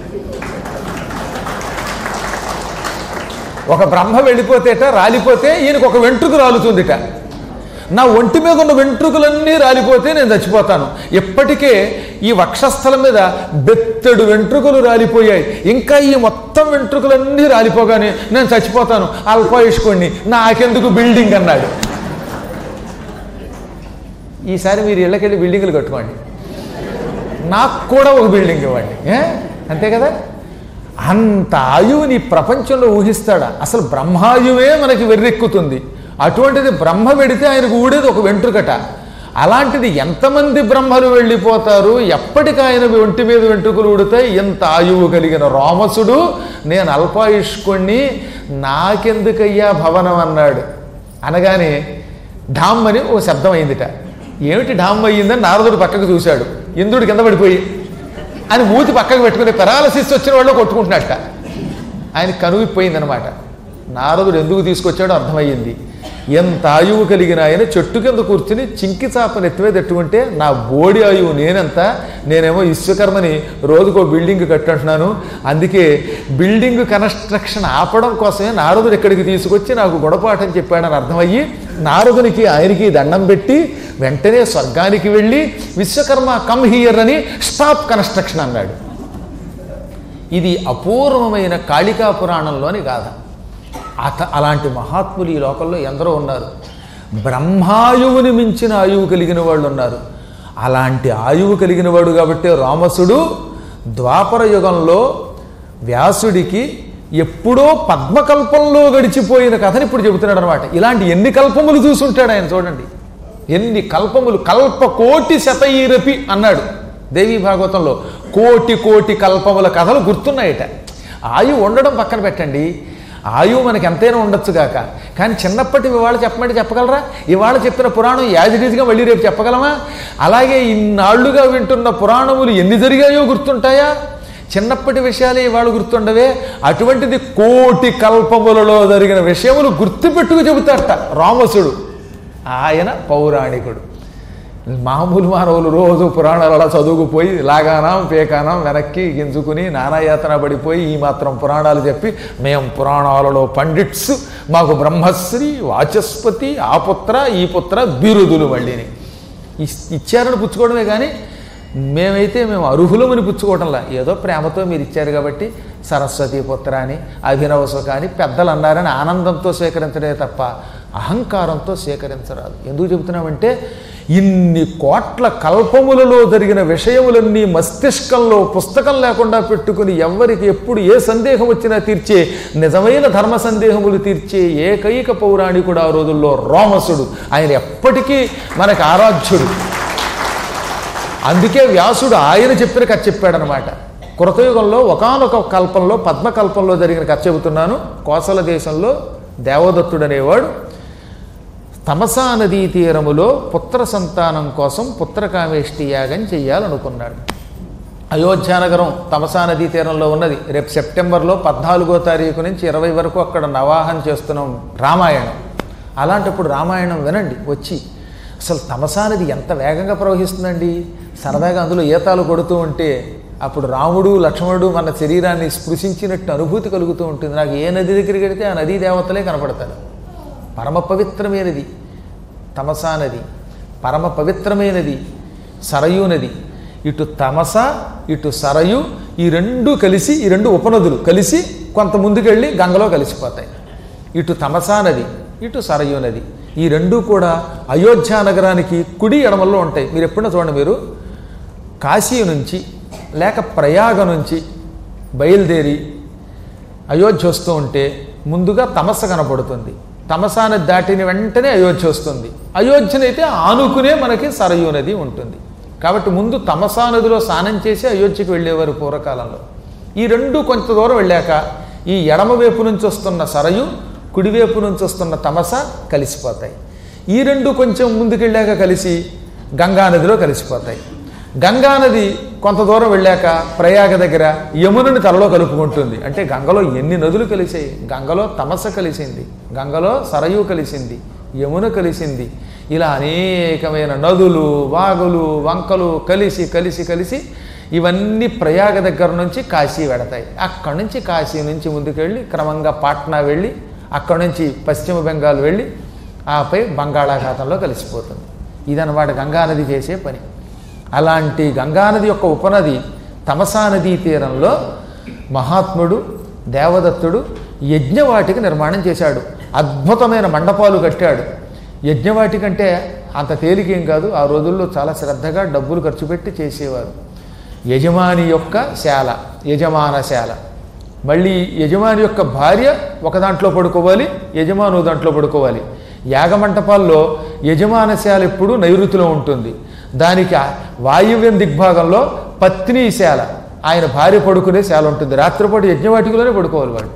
ఒక బ్రహ్మ వెళ్ళిపోతేట రాలిపోతే ఈయనకు ఒక వెంట్రుకు రాలుతుందిట నా ఒంటి మీద ఉన్న వెంట్రుకలన్నీ రాలిపోతే నేను చచ్చిపోతాను ఇప్పటికే ఈ వక్షస్థలం మీద బెత్తడు వెంట్రుకలు రాలిపోయాయి ఇంకా ఈ మొత్తం వెంట్రుకలన్నీ రాలిపోగానే నేను చచ్చిపోతాను అల్పాయుష్కోండి నాకెందుకు బిల్డింగ్ అన్నాడు ఈసారి మీరు ఇళ్ళకెళ్ళి బిల్డింగులు కట్టుకోండి నాకు కూడా ఒక బిల్డింగ్ ఇవ్వండి ఏ అంతే కదా అంత ఆయువుని ప్రపంచంలో ఊహిస్తాడా అసలు బ్రహ్మాయువే మనకి వెర్రెక్కుతుంది అటువంటిది బ్రహ్మ వెడితే ఆయనకు ఊడేది ఒక వెంట్రుకట అలాంటిది ఎంతమంది బ్రహ్మలు వెళ్ళిపోతారు ఎప్పటికి ఆయన ఒంటి మీద వెంట్రుకలు ఊడితే ఎంత ఆయువు కలిగిన రామసుడు నేను అల్పాయుష్కుణ్ణి నాకెందుకయ్యా భవనం అన్నాడు అనగానే ఢామ్ అని ఓ శబ్దం అయిందిట ఏమిటి ఢామ్ అయ్యిందని నారదుడు పక్కకు చూశాడు ఇంద్రుడు కింద పడిపోయి అని మూతి పక్కకు పెట్టుకుని పెరాలసిస్ వచ్చిన వాళ్ళు కొట్టుకుంటున్నట్ట ఆయన కనువిపోయిందనమాట నారదుడు ఎందుకు తీసుకొచ్చాడో అర్థమయ్యింది ఎంత ఆయువు కలిగిన ఆయన చెట్టు కింద కూర్చుని చింకి చాప నెత్తిమీద పెట్టుకుంటే నా బోడి ఆయువు నేనెంత నేనేమో విశ్వకర్మని రోజుకో బిల్డింగ్ కట్టుంటున్నాను అందుకే బిల్డింగ్ కన్స్ట్రక్షన్ ఆపడం కోసమే నారదుడు ఇక్కడికి తీసుకొచ్చి నాకు గుణపాఠం చెప్పాడని అర్థమయ్యి నారదునికి ఆయనకి దండం పెట్టి వెంటనే స్వర్గానికి వెళ్ళి విశ్వకర్మ కమ్ హియర్ అని స్టాప్ కన్స్ట్రక్షన్ అన్నాడు ఇది అపూర్వమైన కాళికా పురాణంలోని గాథ అత అలాంటి మహాత్ములు ఈ లోకంలో ఎందరో ఉన్నారు బ్రహ్మాయువుని మించిన ఆయువు కలిగిన వాళ్ళు ఉన్నారు అలాంటి ఆయువు కలిగిన వాడు కాబట్టి రామసుడు ద్వాపర యుగంలో వ్యాసుడికి ఎప్పుడో పద్మకల్పంలో గడిచిపోయిన కథని ఇప్పుడు చెబుతున్నాడు అనమాట ఇలాంటి ఎన్ని కల్పములు చూసుంటాడు ఆయన చూడండి ఎన్ని కల్పములు కల్ప కోటి శతైరపి అన్నాడు దేవీ భాగవతంలో కోటి కోటి కల్పముల కథలు గుర్తున్నాయట ఆయు ఉండడం పక్కన పెట్టండి ఆయువు మనకి ఎంతైనా ఉండొచ్చు కాక కానీ చిన్నప్పటి ఇవాళ చెప్పమంటే చెప్పగలరా ఇవాళ చెప్పిన పురాణం యాజిటీజ్గా మళ్ళీ రేపు చెప్పగలమా అలాగే ఇన్నాళ్లుగా వింటున్న పురాణములు ఎన్ని జరిగాయో గుర్తుంటాయా చిన్నప్పటి విషయాలే ఇవాళ గుర్తుండవే అటువంటిది కోటి కల్పములలో జరిగిన విషయములు గుర్తుపెట్టుకు చెబుతాడట రామసుడు ఆయన పౌరాణికుడు మామూలు మానవులు రోజు పురాణాలు అలా చదువుకుపోయి లాగానం పేకానం వెనక్కి గింజుకుని నానాయాతన పడిపోయి ఈ మాత్రం పురాణాలు చెప్పి మేం పురాణాలలో పండిట్స్ మాకు బ్రహ్మశ్రీ వాచస్పతి ఆ పుత్ర ఈ పుత్ర బిరుదులు మళ్ళీని ఇస్- ఇచ్చారని పుచ్చుకోవడమే కానీ మేమైతే మేము అర్హులమని పుచ్చుకోవడంలా ఏదో ప్రేమతో మీరు ఇచ్చారు కాబట్టి సరస్వతి పుత్ర అని అభినవ సుఖ అని పెద్దలు అన్నారని ఆనందంతో స్వీకరించడే తప్ప అహంకారంతో స్వీకరించరాదు ఎందుకు చెబుతున్నామంటే ఇన్ని కోట్ల కల్పములలో జరిగిన విషయములన్నీ మస్తిష్కంలో పుస్తకం లేకుండా పెట్టుకుని ఎవరికి ఎప్పుడు ఏ సందేహం వచ్చినా తీర్చే నిజమైన ధర్మ సందేహములు తీర్చే ఏకైక పౌరాణికుడు ఆ రోజుల్లో రోమసుడు ఆయన ఎప్పటికీ మనకు ఆరాధ్యుడు అందుకే వ్యాసుడు ఆయన చెప్పిన కథ చెప్పాడనమాట కృతయుగంలో ఒకానొక కల్పంలో పద్మకల్పంలో జరిగిన కథ చెబుతున్నాను కోసల దేశంలో దేవదత్తుడు అనేవాడు తమసా నదీ తీరములో పుత్ర సంతానం కోసం పుత్రకామేష్టి యాగం చెయ్యాలనుకున్నాడు అయోధ్యానగరం తమసా నదీ తీరంలో ఉన్నది రేపు సెప్టెంబర్లో పద్నాలుగో తారీఖు నుంచి ఇరవై వరకు అక్కడ నవాహం చేస్తున్నాం రామాయణం అలాంటప్పుడు రామాయణం వినండి వచ్చి అసలు తమసా నది ఎంత వేగంగా ప్రవహిస్తుందండి సరదాగా అందులో ఈతాలు కొడుతూ ఉంటే అప్పుడు రాముడు లక్ష్మణుడు మన శరీరాన్ని స్పృశించినట్టు అనుభూతి కలుగుతూ ఉంటుంది నాకు ఏ నది దగ్గరికి వెడితే ఆ నదీ దేవతలే కనపడతారు పరమ పవిత్రమైనది తమసా నది పరమ పవిత్రమైనది సరయూ నది ఇటు తమస ఇటు సరయు ఈ రెండు కలిసి ఈ రెండు ఉపనదులు కలిసి కొంత ముందుకెళ్ళి గంగలో కలిసిపోతాయి ఇటు తమసా నది ఇటు సరయూ నది ఈ రెండు కూడా అయోధ్య నగరానికి కుడి ఎడమల్లో ఉంటాయి మీరు ఎప్పుడైనా చూడండి మీరు కాశీ నుంచి లేక ప్రయాగ నుంచి బయలుదేరి అయోధ్య వస్తూ ఉంటే ముందుగా తమస్స కనపడుతుంది తమసాన్ని దాటిన వెంటనే అయోధ్య వస్తుంది అయోధ్యనైతే ఆనుకునే మనకి సరయూ నది ఉంటుంది కాబట్టి ముందు తమసా నదిలో స్నానం చేసి అయోధ్యకి వెళ్ళేవారు పూర్వకాలంలో ఈ రెండు కొంత దూరం వెళ్ళాక ఈ ఎడమ వైపు నుంచి వస్తున్న సరయు కుడివైపు నుంచి వస్తున్న తమస కలిసిపోతాయి ఈ రెండు కొంచెం ముందుకెళ్ళాక కలిసి గంగానదిలో కలిసిపోతాయి గంగానది కొంత దూరం వెళ్ళాక ప్రయాగ దగ్గర యమునని తలలో కలుపుకుంటుంది అంటే గంగలో ఎన్ని నదులు కలిసాయి గంగలో తమస కలిసింది గంగలో సరయు కలిసింది యమున కలిసింది ఇలా అనేకమైన నదులు వాగులు వంకలు కలిసి కలిసి కలిసి ఇవన్నీ ప్రయాగ దగ్గర నుంచి కాశీ వెడతాయి అక్కడి నుంచి కాశీ నుంచి ముందుకెళ్ళి క్రమంగా పాట్నా వెళ్ళి అక్కడి నుంచి పశ్చిమ బెంగాల్ వెళ్ళి ఆపై బంగాళాఖాతంలో కలిసిపోతుంది ఇదన్నమాట గంగానది చేసే పని అలాంటి గంగానది యొక్క ఉపనది తమసా నదీ తీరంలో మహాత్ముడు దేవదత్తుడు యజ్ఞవాటికి నిర్మాణం చేశాడు అద్భుతమైన మండపాలు కట్టాడు యజ్ఞవాటిక అంటే అంత తేలికేం కాదు ఆ రోజుల్లో చాలా శ్రద్ధగా డబ్బులు ఖర్చు పెట్టి చేసేవారు యజమాని యొక్క శాల యజమానశాల మళ్ళీ యజమాని యొక్క భార్య ఒక దాంట్లో పడుకోవాలి యజమాను దాంట్లో పడుకోవాలి యాగమంటపాల్లో యజమానశాల ఎప్పుడు నైరుతిలో ఉంటుంది దానికి ఆ వాయువ్యం దిగ్భాగంలో పత్నీశాల ఆయన భార్య పడుకునే శాల ఉంటుంది రాత్రిపాటు యజ్ఞవాటికలోనే పడుకోవాలి వాడు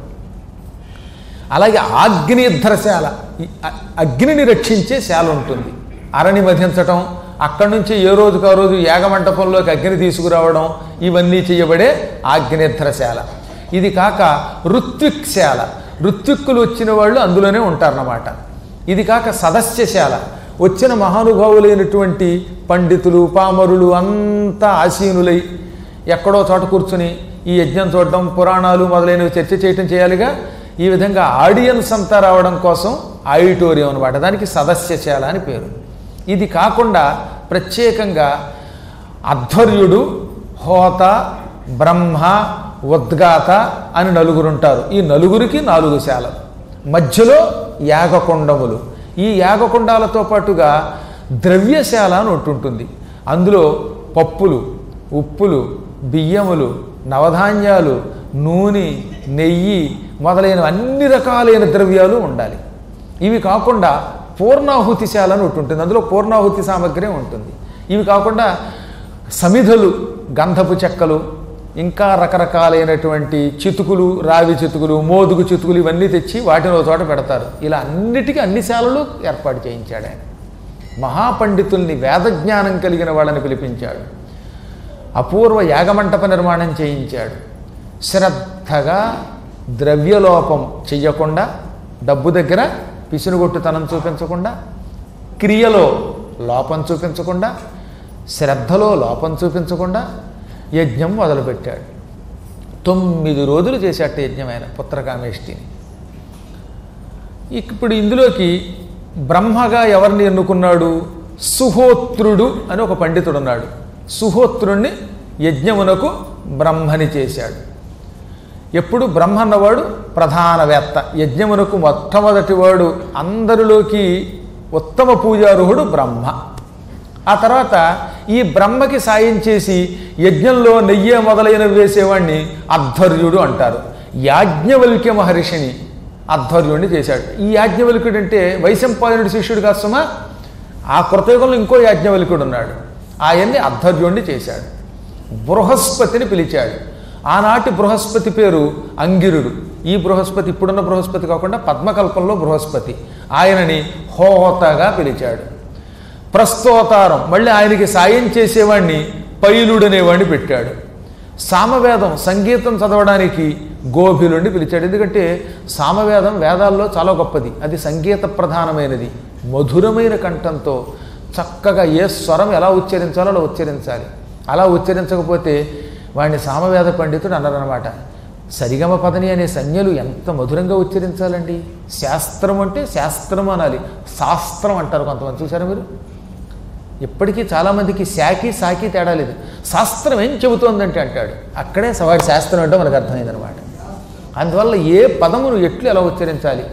అలాగే ఆగ్నేయధ్రశాల ఈ అ- అగ్నిని రక్షించే శాల ఉంటుంది అరణి మధించటం అక్కడి నుంచి ఏ రోజుకు ఆ రోజు యాగమంటపంలోకి అగ్ని తీసుకురావడం ఇవన్నీ చేయబడే ఆగ్నేయధ్రశాల ఇది కాక ఋత్విక్శాల ఋత్విక్కులు వచ్చిన వాళ్ళు అందులోనే ఉంటారన్నమాట ఇది కాక సదస్యశాల వచ్చిన మహానుభావులైనటువంటి పండితులు పామరులు అంతా ఆసీనులై ఎక్కడో చోట కూర్చుని ఈ యజ్ఞం చూడడం పురాణాలు మొదలైనవి చర్చ చేయటం చేయాలిగా ఈ విధంగా ఆడియన్స్ అంతా రావడం కోసం ఆడిటోరియం అనమాట దానికి సదస్యశాల అని పేరు ఇది కాకుండా ప్రత్యేకంగా అధ్వర్యుడు హోత బ్రహ్మ ఉద్గాత అని నలుగురు ఉంటారు ఈ నలుగురికి నాలుగు శాలలు మధ్యలో యాగకొండములు ఈ యాగకొండాలతో పాటుగా ద్రవ్యశాల అని ఒకటి ఉంటుంది అందులో పప్పులు ఉప్పులు బియ్యములు నవధాన్యాలు నూనె నెయ్యి మొదలైన అన్ని రకాలైన ద్రవ్యాలు ఉండాలి ఇవి కాకుండా పూర్ణాహుతిశాల అని ఒకటి ఉంటుంది అందులో పూర్ణాహుతి సామగ్రి ఉంటుంది ఇవి కాకుండా సమిధలు గంధపు చెక్కలు ఇంకా రకరకాలైనటువంటి చితుకులు రావి చితుకులు మోదుగు చితుకులు ఇవన్నీ తెచ్చి వాటిని ఒక చోట పెడతారు ఇలా అన్నిటికీ అన్ని శాలలు ఏర్పాటు చేయించాడు ఆయన మహాపండితుల్ని వేదజ్ఞానం కలిగిన వాళ్ళని పిలిపించాడు అపూర్వ యాగమంటప నిర్మాణం చేయించాడు శ్రద్ధగా ద్రవ్యలోపం చెయ్యకుండా డబ్బు దగ్గర పిసినుగొట్టుతనం చూపించకుండా క్రియలో లోపం చూపించకుండా శ్రద్ధలో లోపం చూపించకుండా యజ్ఞం మొదలుపెట్టాడు తొమ్మిది రోజులు చేసేట యజ్ఞం ఆయన పుత్రకామేష్టిని ఇప్పుడు ఇందులోకి బ్రహ్మగా ఎవరిని ఎన్నుకున్నాడు సుహోత్రుడు అని ఒక పండితుడు ఉన్నాడు సుహోత్రుణ్ణి యజ్ఞమునకు బ్రహ్మని చేశాడు ఎప్పుడు బ్రహ్మ అన్నవాడు ప్రధానవేత్త యజ్ఞమునకు మొట్టమొదటివాడు అందరిలోకి ఉత్తమ పూజారుహుడు బ్రహ్మ ఆ తర్వాత ఈ బ్రహ్మకి సాయం చేసి యజ్ఞంలో నెయ్యి మొదలైనవి వేసేవాడిని అధ్వర్యుడు అంటారు యాజ్ఞవల్క్య మహర్షిని అధ్వర్యుడిని చేశాడు ఈ యాజ్ఞవల్క్యుడు అంటే వైశంపాయనుడి శిష్యుడు కాదు సుమా ఆ కృతయుగంలో ఇంకో యాజ్ఞవల్క్యుడు ఉన్నాడు ఆయన్ని అధ్వర్యుడిని చేశాడు బృహస్పతిని పిలిచాడు ఆనాటి బృహస్పతి పేరు అంగిరుడు ఈ బృహస్పతి ఇప్పుడున్న బృహస్పతి కాకుండా పద్మకల్పంలో బృహస్పతి ఆయనని హోతగా పిలిచాడు ప్రస్తోతారం మళ్ళీ ఆయనకి సాయం చేసేవాడిని పైలుడు అనేవాడిని పెట్టాడు సామవేదం సంగీతం చదవడానికి గోభిలుడిని పిలిచాడు ఎందుకంటే సామవేదం వేదాల్లో చాలా గొప్పది అది సంగీత ప్రధానమైనది మధురమైన కంఠంతో చక్కగా ఏ స్వరం ఎలా ఉచ్చరించాలో అలా ఉచ్చరించాలి అలా ఉచ్చరించకపోతే వాడిని సామవేద పండితుడు అన్నారనమాట సరిగమ పదని అనే సంజ్ఞలు ఎంత మధురంగా ఉచ్చరించాలండి శాస్త్రం అంటే శాస్త్రం అనాలి శాస్త్రం అంటారు కొంతమంది చూసారా మీరు ఇప్పటికీ చాలామందికి శాకి సాకి తేడా లేదు శాస్త్రం ఏం చెబుతోందంటే అంటాడు అక్కడే వాడి శాస్త్రం అంటే మనకు అర్థమైందనమాట అందువల్ల ఏ పదమును ఎట్లు ఎలా ఉచ్చరించాలి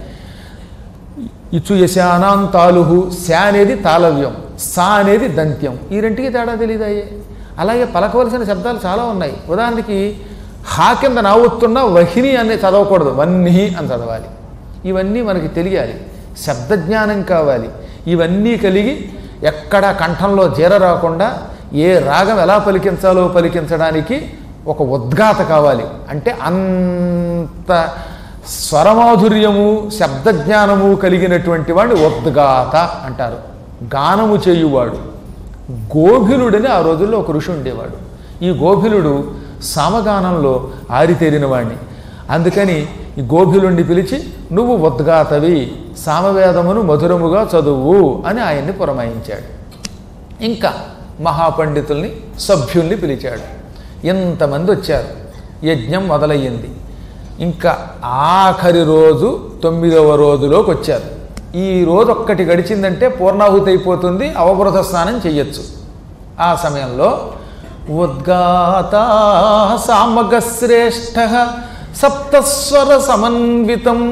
ఇచు యశానాం తాలుహు శా అనేది తాళవ్యం సా అనేది దంత్యం ఈ రెంటికి తేడా తెలియదాయే అలాగే పలకవలసిన శబ్దాలు చాలా ఉన్నాయి ఉదాహరణకి హా కింద నావుతున్న వహిని అని చదవకూడదు వన్హి అని చదవాలి ఇవన్నీ మనకి తెలియాలి శబ్దజ్ఞానం కావాలి ఇవన్నీ కలిగి ఎక్కడ కంఠంలో జీర రాకుండా ఏ రాగం ఎలా పలికించాలో పలికించడానికి ఒక ఉద్గాత కావాలి అంటే అంత స్వరమాధుర్యము శబ్దజ్ఞానము కలిగినటువంటి వాడిని ఉద్గాత అంటారు గానము చేయువాడు గోభిలుడని ఆ రోజుల్లో ఒక ఋషి ఉండేవాడు ఈ గోభిలుడు సామగానంలో ఆరితేరిన వాడిని అందుకని ఈ గోభిలుణ్ణి పిలిచి నువ్వు ఉద్గాతవి సామవేదమును మధురముగా చదువు అని ఆయన్ని పురమాయించాడు ఇంకా మహాపండితుల్ని సభ్యుల్ని పిలిచాడు ఎంతమంది వచ్చారు యజ్ఞం మొదలయ్యింది ఇంకా ఆఖరి రోజు తొమ్మిదవ రోజులోకి వచ్చారు ఈ రోజు ఒక్కటి గడిచిందంటే పూర్ణాహుతి అయిపోతుంది అవబృత స్నానం చెయ్యొచ్చు ఆ సమయంలో ఉద్గాత సామగశ్రేష్ఠ సప్తస్వర సమన్వితం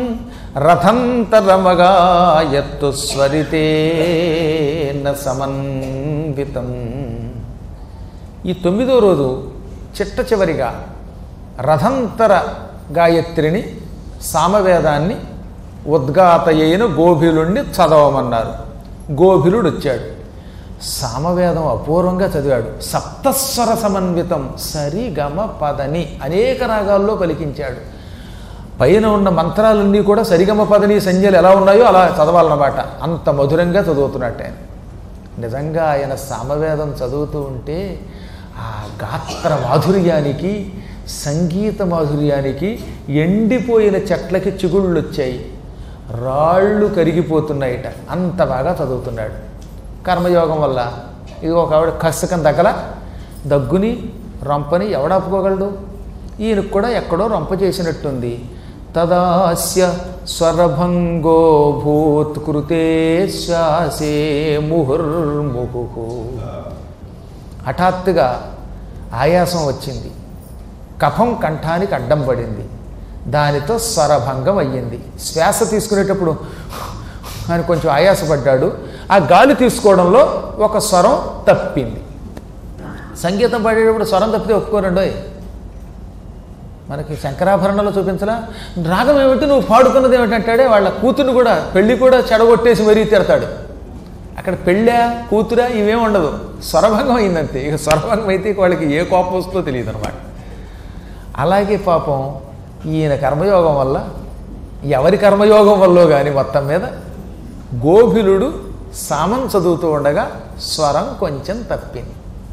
రథంతరమగాయత్తు స్వరితేన సమన్వితం ఈ తొమ్మిదో రోజు చిట్ట చివరిగా రథంతర గాయత్రిని సామవేదాన్ని ఉద్గాతయైన గోభిలుణ్ణి చదవమన్నారు గోభిలుడు వచ్చాడు సామవేదం అపూర్వంగా చదివాడు సప్తస్వర సమన్వితం సరి గమ పదని అనేక రాగాల్లో పలికించాడు పైన ఉన్న మంత్రాలన్నీ కూడా సరిగమ పదని సంజ్ఞలు ఎలా ఉన్నాయో అలా చదవాలన్నమాట అంత మధురంగా చదువుతున్నట్టు ఆయన నిజంగా ఆయన సామవేదం చదువుతూ ఉంటే ఆ గాత్ర మాధుర్యానికి సంగీత మాధుర్యానికి ఎండిపోయిన చెట్లకి చిగుళ్ళు వచ్చాయి రాళ్ళు కరిగిపోతున్నాయిట అంత బాగా చదువుతున్నాడు కర్మయోగం వల్ల ఇది ఒక ఆవిడ కసకం దగ్గర దగ్గుని రొంపని ఎవడాపుకోగలడు ఈయనకు కూడా ఎక్కడో రొంప చేసినట్టుంది తదాస్య స్వరభంగో భూత్కృతే శ్వాసే ముహుర్ముహు హఠాత్తుగా ఆయాసం వచ్చింది కఫం కంఠానికి అడ్డం పడింది దానితో స్వరభంగం అయ్యింది శ్వాస తీసుకునేటప్పుడు అని కొంచెం ఆయాసపడ్డాడు ఆ గాలి తీసుకోవడంలో ఒక స్వరం తప్పింది సంగీతం పాడేటప్పుడు స్వరం తప్పితే ఒప్పుకోరండోయ్ మనకి శంకరాభరణలో చూపించలా రాగం ఏమిటి నువ్వు పాడుకున్నది ఏమిటంటాడే వాళ్ళ కూతురు కూడా పెళ్లి కూడా చెడగొట్టేసి మరీ తిడతాడు అక్కడ పెళ్ళా కూతురా ఇవేం ఉండదు స్వరభంగం అయిందంతే ఇక స్వరభంగం అయితే ఇక వాళ్ళకి ఏ కోపం వస్తుందో తెలియదు అనమాట అలాగే పాపం ఈయన కర్మయోగం వల్ల ఎవరి కర్మయోగం వల్ల కానీ మొత్తం మీద గోభిలుడు సామం చదువుతూ ఉండగా స్వరం కొంచెం తప్పింది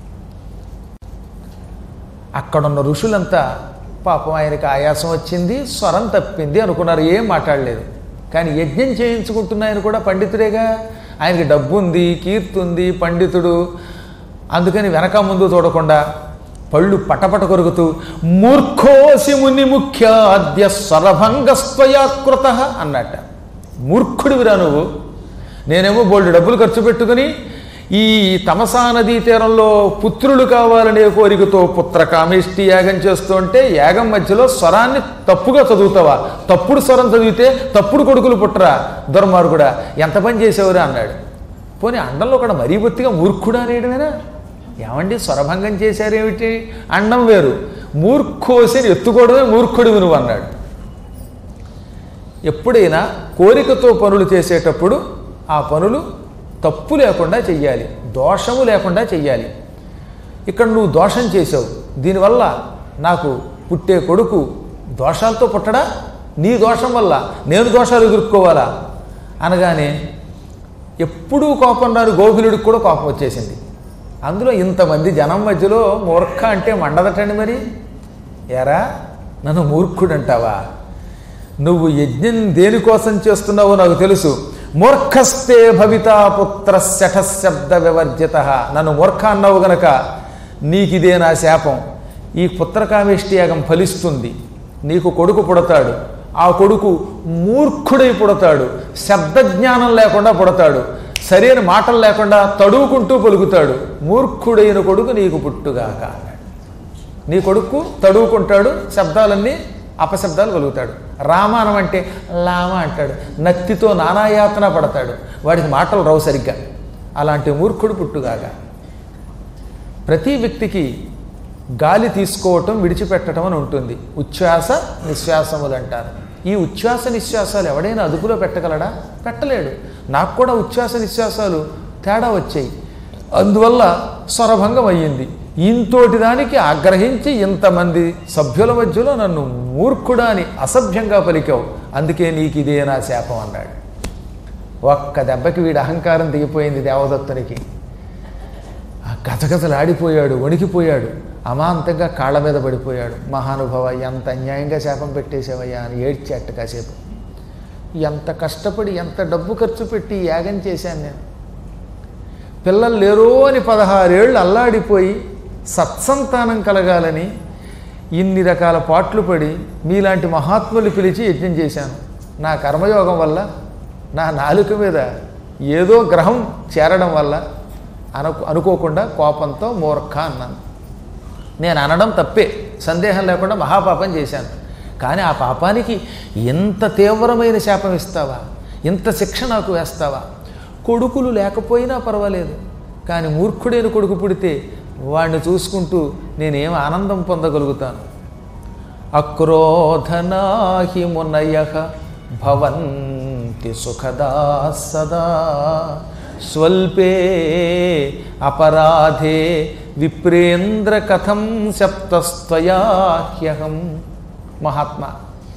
అక్కడున్న ఋషులంతా పాపం ఆయనకి ఆయాసం వచ్చింది స్వరం తప్పింది అనుకున్నారు ఏం మాట్లాడలేదు కానీ యజ్ఞం చేయించుకుంటున్న ఆయన కూడా పండితుడేగా ఆయనకి డబ్బు ఉంది కీర్తి ఉంది పండితుడు అందుకని వెనక ముందు చూడకుండా పళ్ళు పటపట కొరుకుతూ మూర్ఖోసి ముని ముఖ్యాద్య స్వరభంగస్వయాకృత అన్నట్ట మూర్ఖుడివిరా నువ్వు నేనేమో బోల్డ్ డబ్బులు ఖర్చు పెట్టుకుని ఈ తమసా నదీ తీరంలో పుత్రులు కావాలనే కోరికతో పుత్ర కామేష్టి యాగం చేస్తుంటే యాగం మధ్యలో స్వరాన్ని తప్పుగా చదువుతావా తప్పుడు స్వరం చదివితే తప్పుడు కొడుకులు పుట్టరా దుర్మార్గుడా ఎంత పని చేసేవరా అన్నాడు పోనీ అండంలో కూడా మరీ బొత్తిగా మూర్ఖుడా అనేయడమేనా ఏమండి స్వరభంగం చేశారేమిటి అండం వేరు మూర్ఖోసిని ఎత్తుకోవడమే మూర్ఖుడివి నువ్వు అన్నాడు ఎప్పుడైనా కోరికతో పనులు చేసేటప్పుడు ఆ పనులు తప్పు లేకుండా చెయ్యాలి దోషము లేకుండా చెయ్యాలి ఇక్కడ నువ్వు దోషం చేసావు దీనివల్ల నాకు పుట్టే కొడుకు దోషాలతో పుట్టడా నీ దోషం వల్ల నేను దోషాలు ఎదుర్కోవాలా అనగానే ఎప్పుడూ కోపం రాని గోకులుడికి కూడా కోపం వచ్చేసింది అందులో ఇంతమంది జనం మధ్యలో మూర్ఖ అంటే మండదటండి మరి ఎరా నన్ను మూర్ఖుడు అంటావా నువ్వు యజ్ఞం దేనికోసం చేస్తున్నావో నాకు తెలుసు మూర్ఖస్తే భవితా పుత్ర శఠశబ్ద వివర్జిత నన్ను మూర్ఖ అన్నావు గనక నీకిదే నా శాపం ఈ పుత్రకామేష్టి యాగం ఫలిస్తుంది నీకు కొడుకు పుడతాడు ఆ కొడుకు మూర్ఖుడై పుడతాడు శబ్దజ్ఞానం లేకుండా పుడతాడు సరైన మాటలు లేకుండా తడువుకుంటూ పలుకుతాడు మూర్ఖుడైన కొడుకు నీకు పుట్టుగాక అన్నాడు నీ కొడుకు తడువుకుంటాడు శబ్దాలన్నీ అపశబ్దాలు కలుగుతాడు రామానం అంటే లామ అంటాడు నత్తితో నానాయాతన పడతాడు వాడికి మాటలు రావు సరిగ్గా అలాంటి మూర్ఖుడు పుట్టుగాక ప్రతి వ్యక్తికి గాలి తీసుకోవటం విడిచిపెట్టడం అని ఉంటుంది ఉచ్ఛ్వాస నిశ్వాసములు అంటారు ఈ ఉచ్ఛ్వాస నిశ్వాసాలు ఎవడైనా అదుపులో పెట్టగలడా పెట్టలేడు నాకు కూడా ఉచ్ఛ్వాస నిశ్వాసాలు తేడా వచ్చాయి అందువల్ల స్వరభంగం అయ్యింది ఇంతోటి దానికి ఆగ్రహించి ఇంతమంది సభ్యుల మధ్యలో నన్ను మూర్ఖుడా అని అసభ్యంగా పలికావు అందుకే నీకు ఇదే నా శాపం అన్నాడు ఒక్క దెబ్బకి వీడి అహంకారం దిగిపోయింది దేవదత్తునికి ఆ గజగజలాడిపోయాడు వణికిపోయాడు అమాంతంగా కాళ్ళ మీద పడిపోయాడు మహానుభావ ఎంత అన్యాయంగా శాపం పెట్టేశావయ్యా అని ఏడ్చేట్టు కాసేపు ఎంత కష్టపడి ఎంత డబ్బు ఖర్చు పెట్టి ఈ యాగం చేశాను నేను పిల్లలు లేరో అని పదహారేళ్ళు అల్లాడిపోయి సత్సంతానం కలగాలని ఇన్ని రకాల పాట్లు పడి మీలాంటి మహాత్ములు పిలిచి యజ్ఞం చేశాను నా కర్మయోగం వల్ల నా నాలుక మీద ఏదో గ్రహం చేరడం వల్ల అను అనుకోకుండా కోపంతో మూర్ఖ అన్నాను నేను అనడం తప్పే సందేహం లేకుండా మహాపాపం చేశాను కానీ ఆ పాపానికి ఇంత తీవ్రమైన శాపం ఇస్తావా ఇంత శిక్ష నాకు వేస్తావా కొడుకులు లేకపోయినా పర్వాలేదు కానీ మూర్ఖుడైన కొడుకు పుడితే వాడిని చూసుకుంటూ నేనేం ఆనందం పొందగలుగుతాను అక్రోధనాహి మునయ భవంతి సుఖదా సదా స్వల్పే అపరాధే విప్రేంద్ర కథం సప్తస్త్వయాహ్యహం మహాత్మా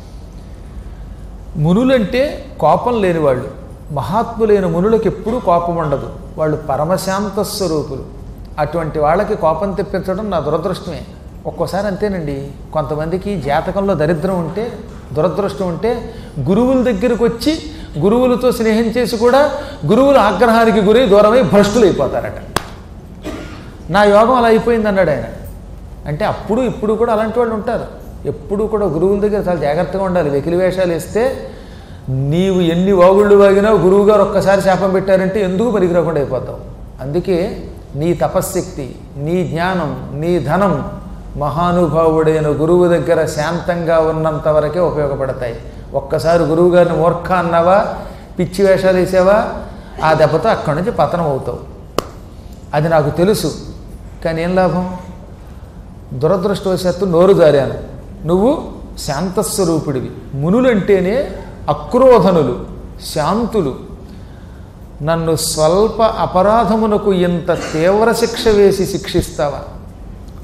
మునులంటే కోపం లేని వాళ్ళు మహాత్ములైన మునులకు ఎప్పుడూ కోపం ఉండదు వాళ్ళు పరమశాంత స్వరూపులు అటువంటి వాళ్ళకి కోపం తెప్పించడం నా దురదృష్టమే ఒక్కోసారి అంతేనండి కొంతమందికి జాతకంలో దరిద్రం ఉంటే దురదృష్టం ఉంటే గురువుల దగ్గరకు వచ్చి గురువులతో స్నేహం చేసి కూడా గురువుల ఆగ్రహానికి గురై దూరమై భ్రష్టులు అయిపోతారట నా యోగం అలా అయిపోయింది అన్నాడు ఆయన అంటే అప్పుడు ఇప్పుడు కూడా అలాంటి వాళ్ళు ఉంటారు ఎప్పుడు కూడా గురువుల దగ్గర చాలా జాగ్రత్తగా ఉండాలి వెకిలి వేషాలు వేస్తే నీవు ఎన్ని వాగుళ్ళు వాగినా గురువుగారు ఒక్కసారి శాపం పెట్టారంటే ఎందుకు పనికిరాకుండా అయిపోతావు అందుకే నీ తపశ్శక్తి నీ జ్ఞానం నీ ధనం మహానుభావుడైన గురువు దగ్గర శాంతంగా ఉన్నంత వరకే ఉపయోగపడతాయి ఒక్కసారి గురువు గారిని మూర్ఖ అన్నావా పిచ్చి వేషాలు వేసావా ఆ దెబ్బతో అక్కడి నుంచి పతనం అవుతావు అది నాకు తెలుసు కానీ ఏం లాభం దురదృష్టవశాత్తు నోరు జారాను నువ్వు శాంతస్వరూపుడివి మునులంటేనే అక్రోధనులు శాంతులు నన్ను స్వల్ప అపరాధమునకు ఇంత తీవ్ర శిక్ష వేసి శిక్షిస్తావా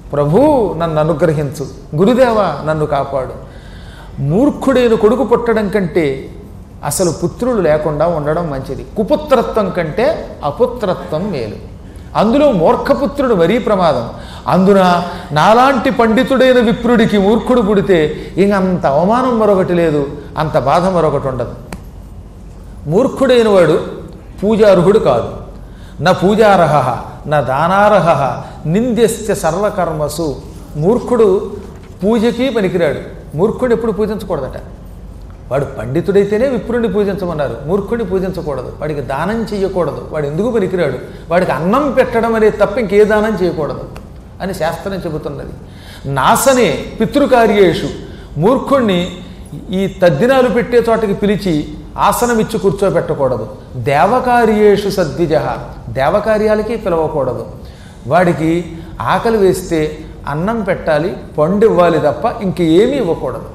ప్రభు నన్ను అనుగ్రహించు గురుదేవా నన్ను కాపాడు మూర్ఖుడైన కొడుకు పుట్టడం కంటే అసలు పుత్రులు లేకుండా ఉండడం మంచిది కుపుత్రత్వం కంటే అపుత్రత్వం మేలు అందులో మూర్ఖపుత్రుడు మరీ ప్రమాదం అందున నాలాంటి పండితుడైన విప్రుడికి మూర్ఖుడు పుడితే ఇంక అంత అవమానం మరొకటి లేదు అంత బాధ మరొకటి ఉండదు మూర్ఖుడైన వాడు పూజార్హుడు కాదు నా పూజారహ నా దానార్హ నింద్యస్య సర్వకర్మసు మూర్ఖుడు పూజకి పనికిరాడు మూర్ఖుడు ఎప్పుడు పూజించకూడదట వాడు పండితుడైతేనే విప్రుడిని పూజించమన్నారు మూర్ఖుడిని పూజించకూడదు వాడికి దానం చేయకూడదు వాడు ఎందుకు పనికిరాడు వాడికి అన్నం పెట్టడం అనేది తప్ప ఇంకే దానం చేయకూడదు అని శాస్త్రం చెబుతున్నది నాసనే పితృకార్యేషు మూర్ఖుణ్ణి ఈ తద్దినాలు పెట్టే చోటకి పిలిచి ఆసనం ఇచ్చి కూర్చోబెట్టకూడదు దేవకార్యేషు సద్విజ దేవకార్యాలకి పిలవకూడదు వాడికి ఆకలి వేస్తే అన్నం పెట్టాలి పండు ఇవ్వాలి తప్ప ఇంక ఏమీ ఇవ్వకూడదు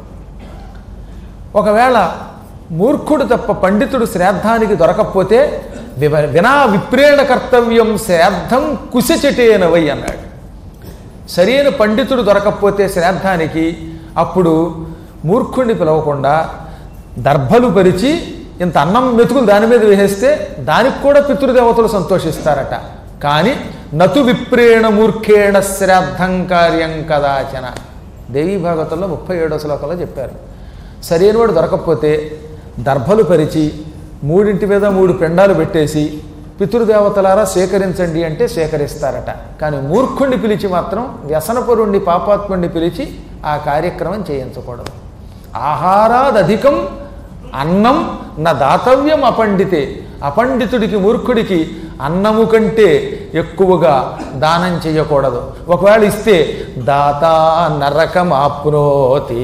ఒకవేళ మూర్ఖుడు తప్ప పండితుడు శ్రాద్ధానికి దొరకకపోతే వివ వినా విప్రేణ కర్తవ్యం శ్రాద్ధం కుశచటేనవై అన్నాడు సరైన పండితుడు దొరకకపోతే శ్రాద్ధానికి అప్పుడు మూర్ఖుడిని పిలవకుండా దర్భలు పరిచి ఇంత అన్నం మెతుకులు దాని మీద వేసేస్తే దానికి కూడా పితృదేవతలు సంతోషిస్తారట కానీ నతు విప్రేణ మూర్ఖేణ శ్రాద్ధం కార్యం కదాచన దేవీ భాగవతంలో ముప్పై ఏడో శ్లోకంలో చెప్పారు సరైనవాడు దొరకకపోతే దర్భలు పరిచి మూడింటి మీద మూడు పెండాలు పెట్టేసి పితృదేవతలారా స్వీకరించండి అంటే స్వీకరిస్తారట కానీ మూర్ఖుణ్ణి పిలిచి మాత్రం వ్యసనపరుణ్ణి పాపాత్ముణ్ణి పిలిచి ఆ కార్యక్రమం చేయించకూడదు ఆహారాదధికం అన్నం నా దాతవ్యం అపండితే అపండితుడికి మూర్ఖుడికి అన్నము కంటే ఎక్కువగా దానం చేయకూడదు ఒకవేళ ఇస్తే దాత నరకం ఆప్నోతి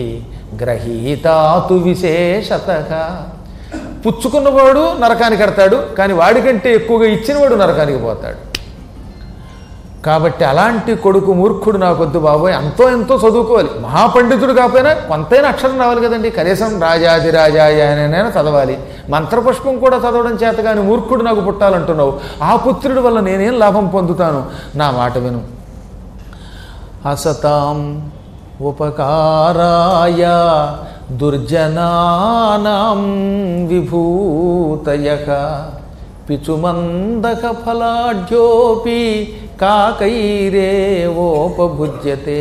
గ్రహీతాతు విశేషతగా పుచ్చుకున్నవాడు నరకానికి కడతాడు కానీ వాడికంటే ఎక్కువగా ఇచ్చినవాడు నరకానికి పోతాడు కాబట్టి అలాంటి కొడుకు మూర్ఖుడు నాకొద్దు బాబోయ్ ఎంతో ఎంతో చదువుకోవాలి మహాపండితుడు కాకపోయినా కొంతైనా అక్షరం రావాలి కదండి కనీసం రాజాది రాజాయ అనైనా చదవాలి మంత్రపుష్పం కూడా చదవడం చేత కానీ మూర్ఖుడు నాకు పుట్టాలంటున్నావు ఆ పుత్రుడి వల్ల నేనేం లాభం పొందుతాను నా మాట విను అసతాం ఉపకారాయ దుర్జనానాం విభూతయ పిచుమందక ఫలాఢ్యోపి కాకైరేవోపభుజ్యతే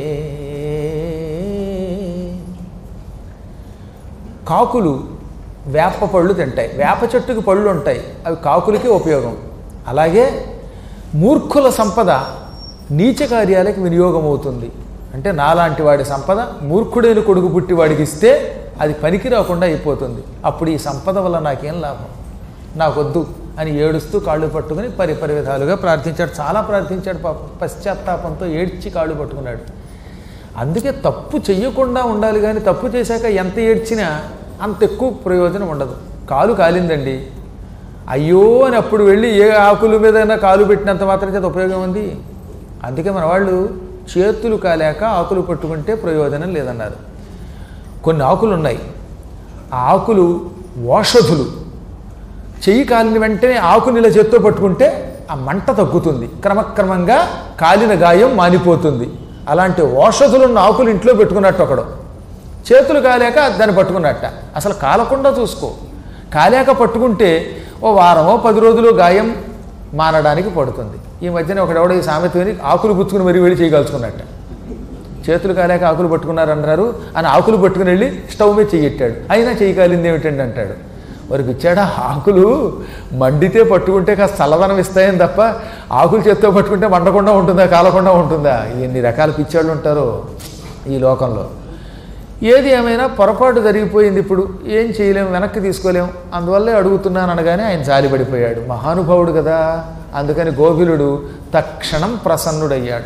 కాకులు వేప పళ్ళు తింటాయి వేప చెట్టుకి పళ్ళు ఉంటాయి అవి కాకులకి ఉపయోగం అలాగే మూర్ఖుల సంపద నీచ కార్యాలకు వినియోగం అవుతుంది అంటే నాలాంటి వాడి సంపద మూర్ఖుడైన కొడుకు పుట్టి వాడికి ఇస్తే అది పనికి రాకుండా అయిపోతుంది అప్పుడు ఈ సంపద వల్ల నాకేం లాభం నాకొద్దు అని ఏడుస్తూ కాళ్ళు పట్టుకుని పరిపరి విధాలుగా ప్రార్థించాడు చాలా ప్రార్థించాడు పాపం పశ్చాత్తాపంతో ఏడ్చి కాళ్ళు పట్టుకున్నాడు అందుకే తప్పు చెయ్యకుండా ఉండాలి కానీ తప్పు చేశాక ఎంత ఏడ్చినా అంత ఎక్కువ ప్రయోజనం ఉండదు కాలు కాలిందండి అయ్యో అని అప్పుడు వెళ్ళి ఏ ఆకుల మీదైనా కాలు పెట్టినంత మాత్రం చేత ఉపయోగం ఉంది అందుకే మన వాళ్ళు చేతులు కాలేక ఆకులు పట్టుకుంటే ప్రయోజనం లేదన్నారు కొన్ని ఆకులు ఉన్నాయి ఆ ఆకులు ఓషధులు చెయ్యి కాలిన వెంటనే ఆకుని ఇలా చేత్తో పట్టుకుంటే ఆ మంట తగ్గుతుంది క్రమక్రమంగా కాలిన గాయం మానిపోతుంది అలాంటి ఓషధులున్న ఆకులు ఇంట్లో పెట్టుకున్నట్టు ఒకడు చేతులు కాలేక దాన్ని పట్టుకున్నట్ట అసలు కాలకుండా చూసుకో కాలేక పట్టుకుంటే ఓ వారమో పది రోజులు గాయం మారడానికి పడుతుంది ఈ మధ్యన ఒకడెవడో ఈ సామెత విని ఆకులు పుచ్చుకుని మరీ వెళ్ళి చేయగలుచుకున్నట్ట చేతులు కాలేక ఆకులు పట్టుకున్నారు అన్నారు అని ఆకులు పట్టుకుని వెళ్ళి స్టవ్ మీద చెయ్యెట్టాడు అయినా చెయ్యి కాలింది ఏమిటండి అంటాడు వారికి ఇచ్చాడా ఆకులు మండితే పట్టుకుంటే కాస్త చల్లదనం ఇస్తాయని తప్ప ఆకులు చేత్తో పట్టుకుంటే మండకుండా ఉంటుందా కాలకుండా ఉంటుందా ఎన్ని రకాల పిచ్చాళ్ళు ఉంటారో ఈ లోకంలో ఏది ఏమైనా పొరపాటు జరిగిపోయింది ఇప్పుడు ఏం చేయలేం వెనక్కి తీసుకోలేం అందువల్లే అడుగుతున్నాను అనగానే ఆయన జాలిపడిపోయాడు మహానుభావుడు కదా అందుకని గోపిలుడు తక్షణం ప్రసన్నుడయ్యాడు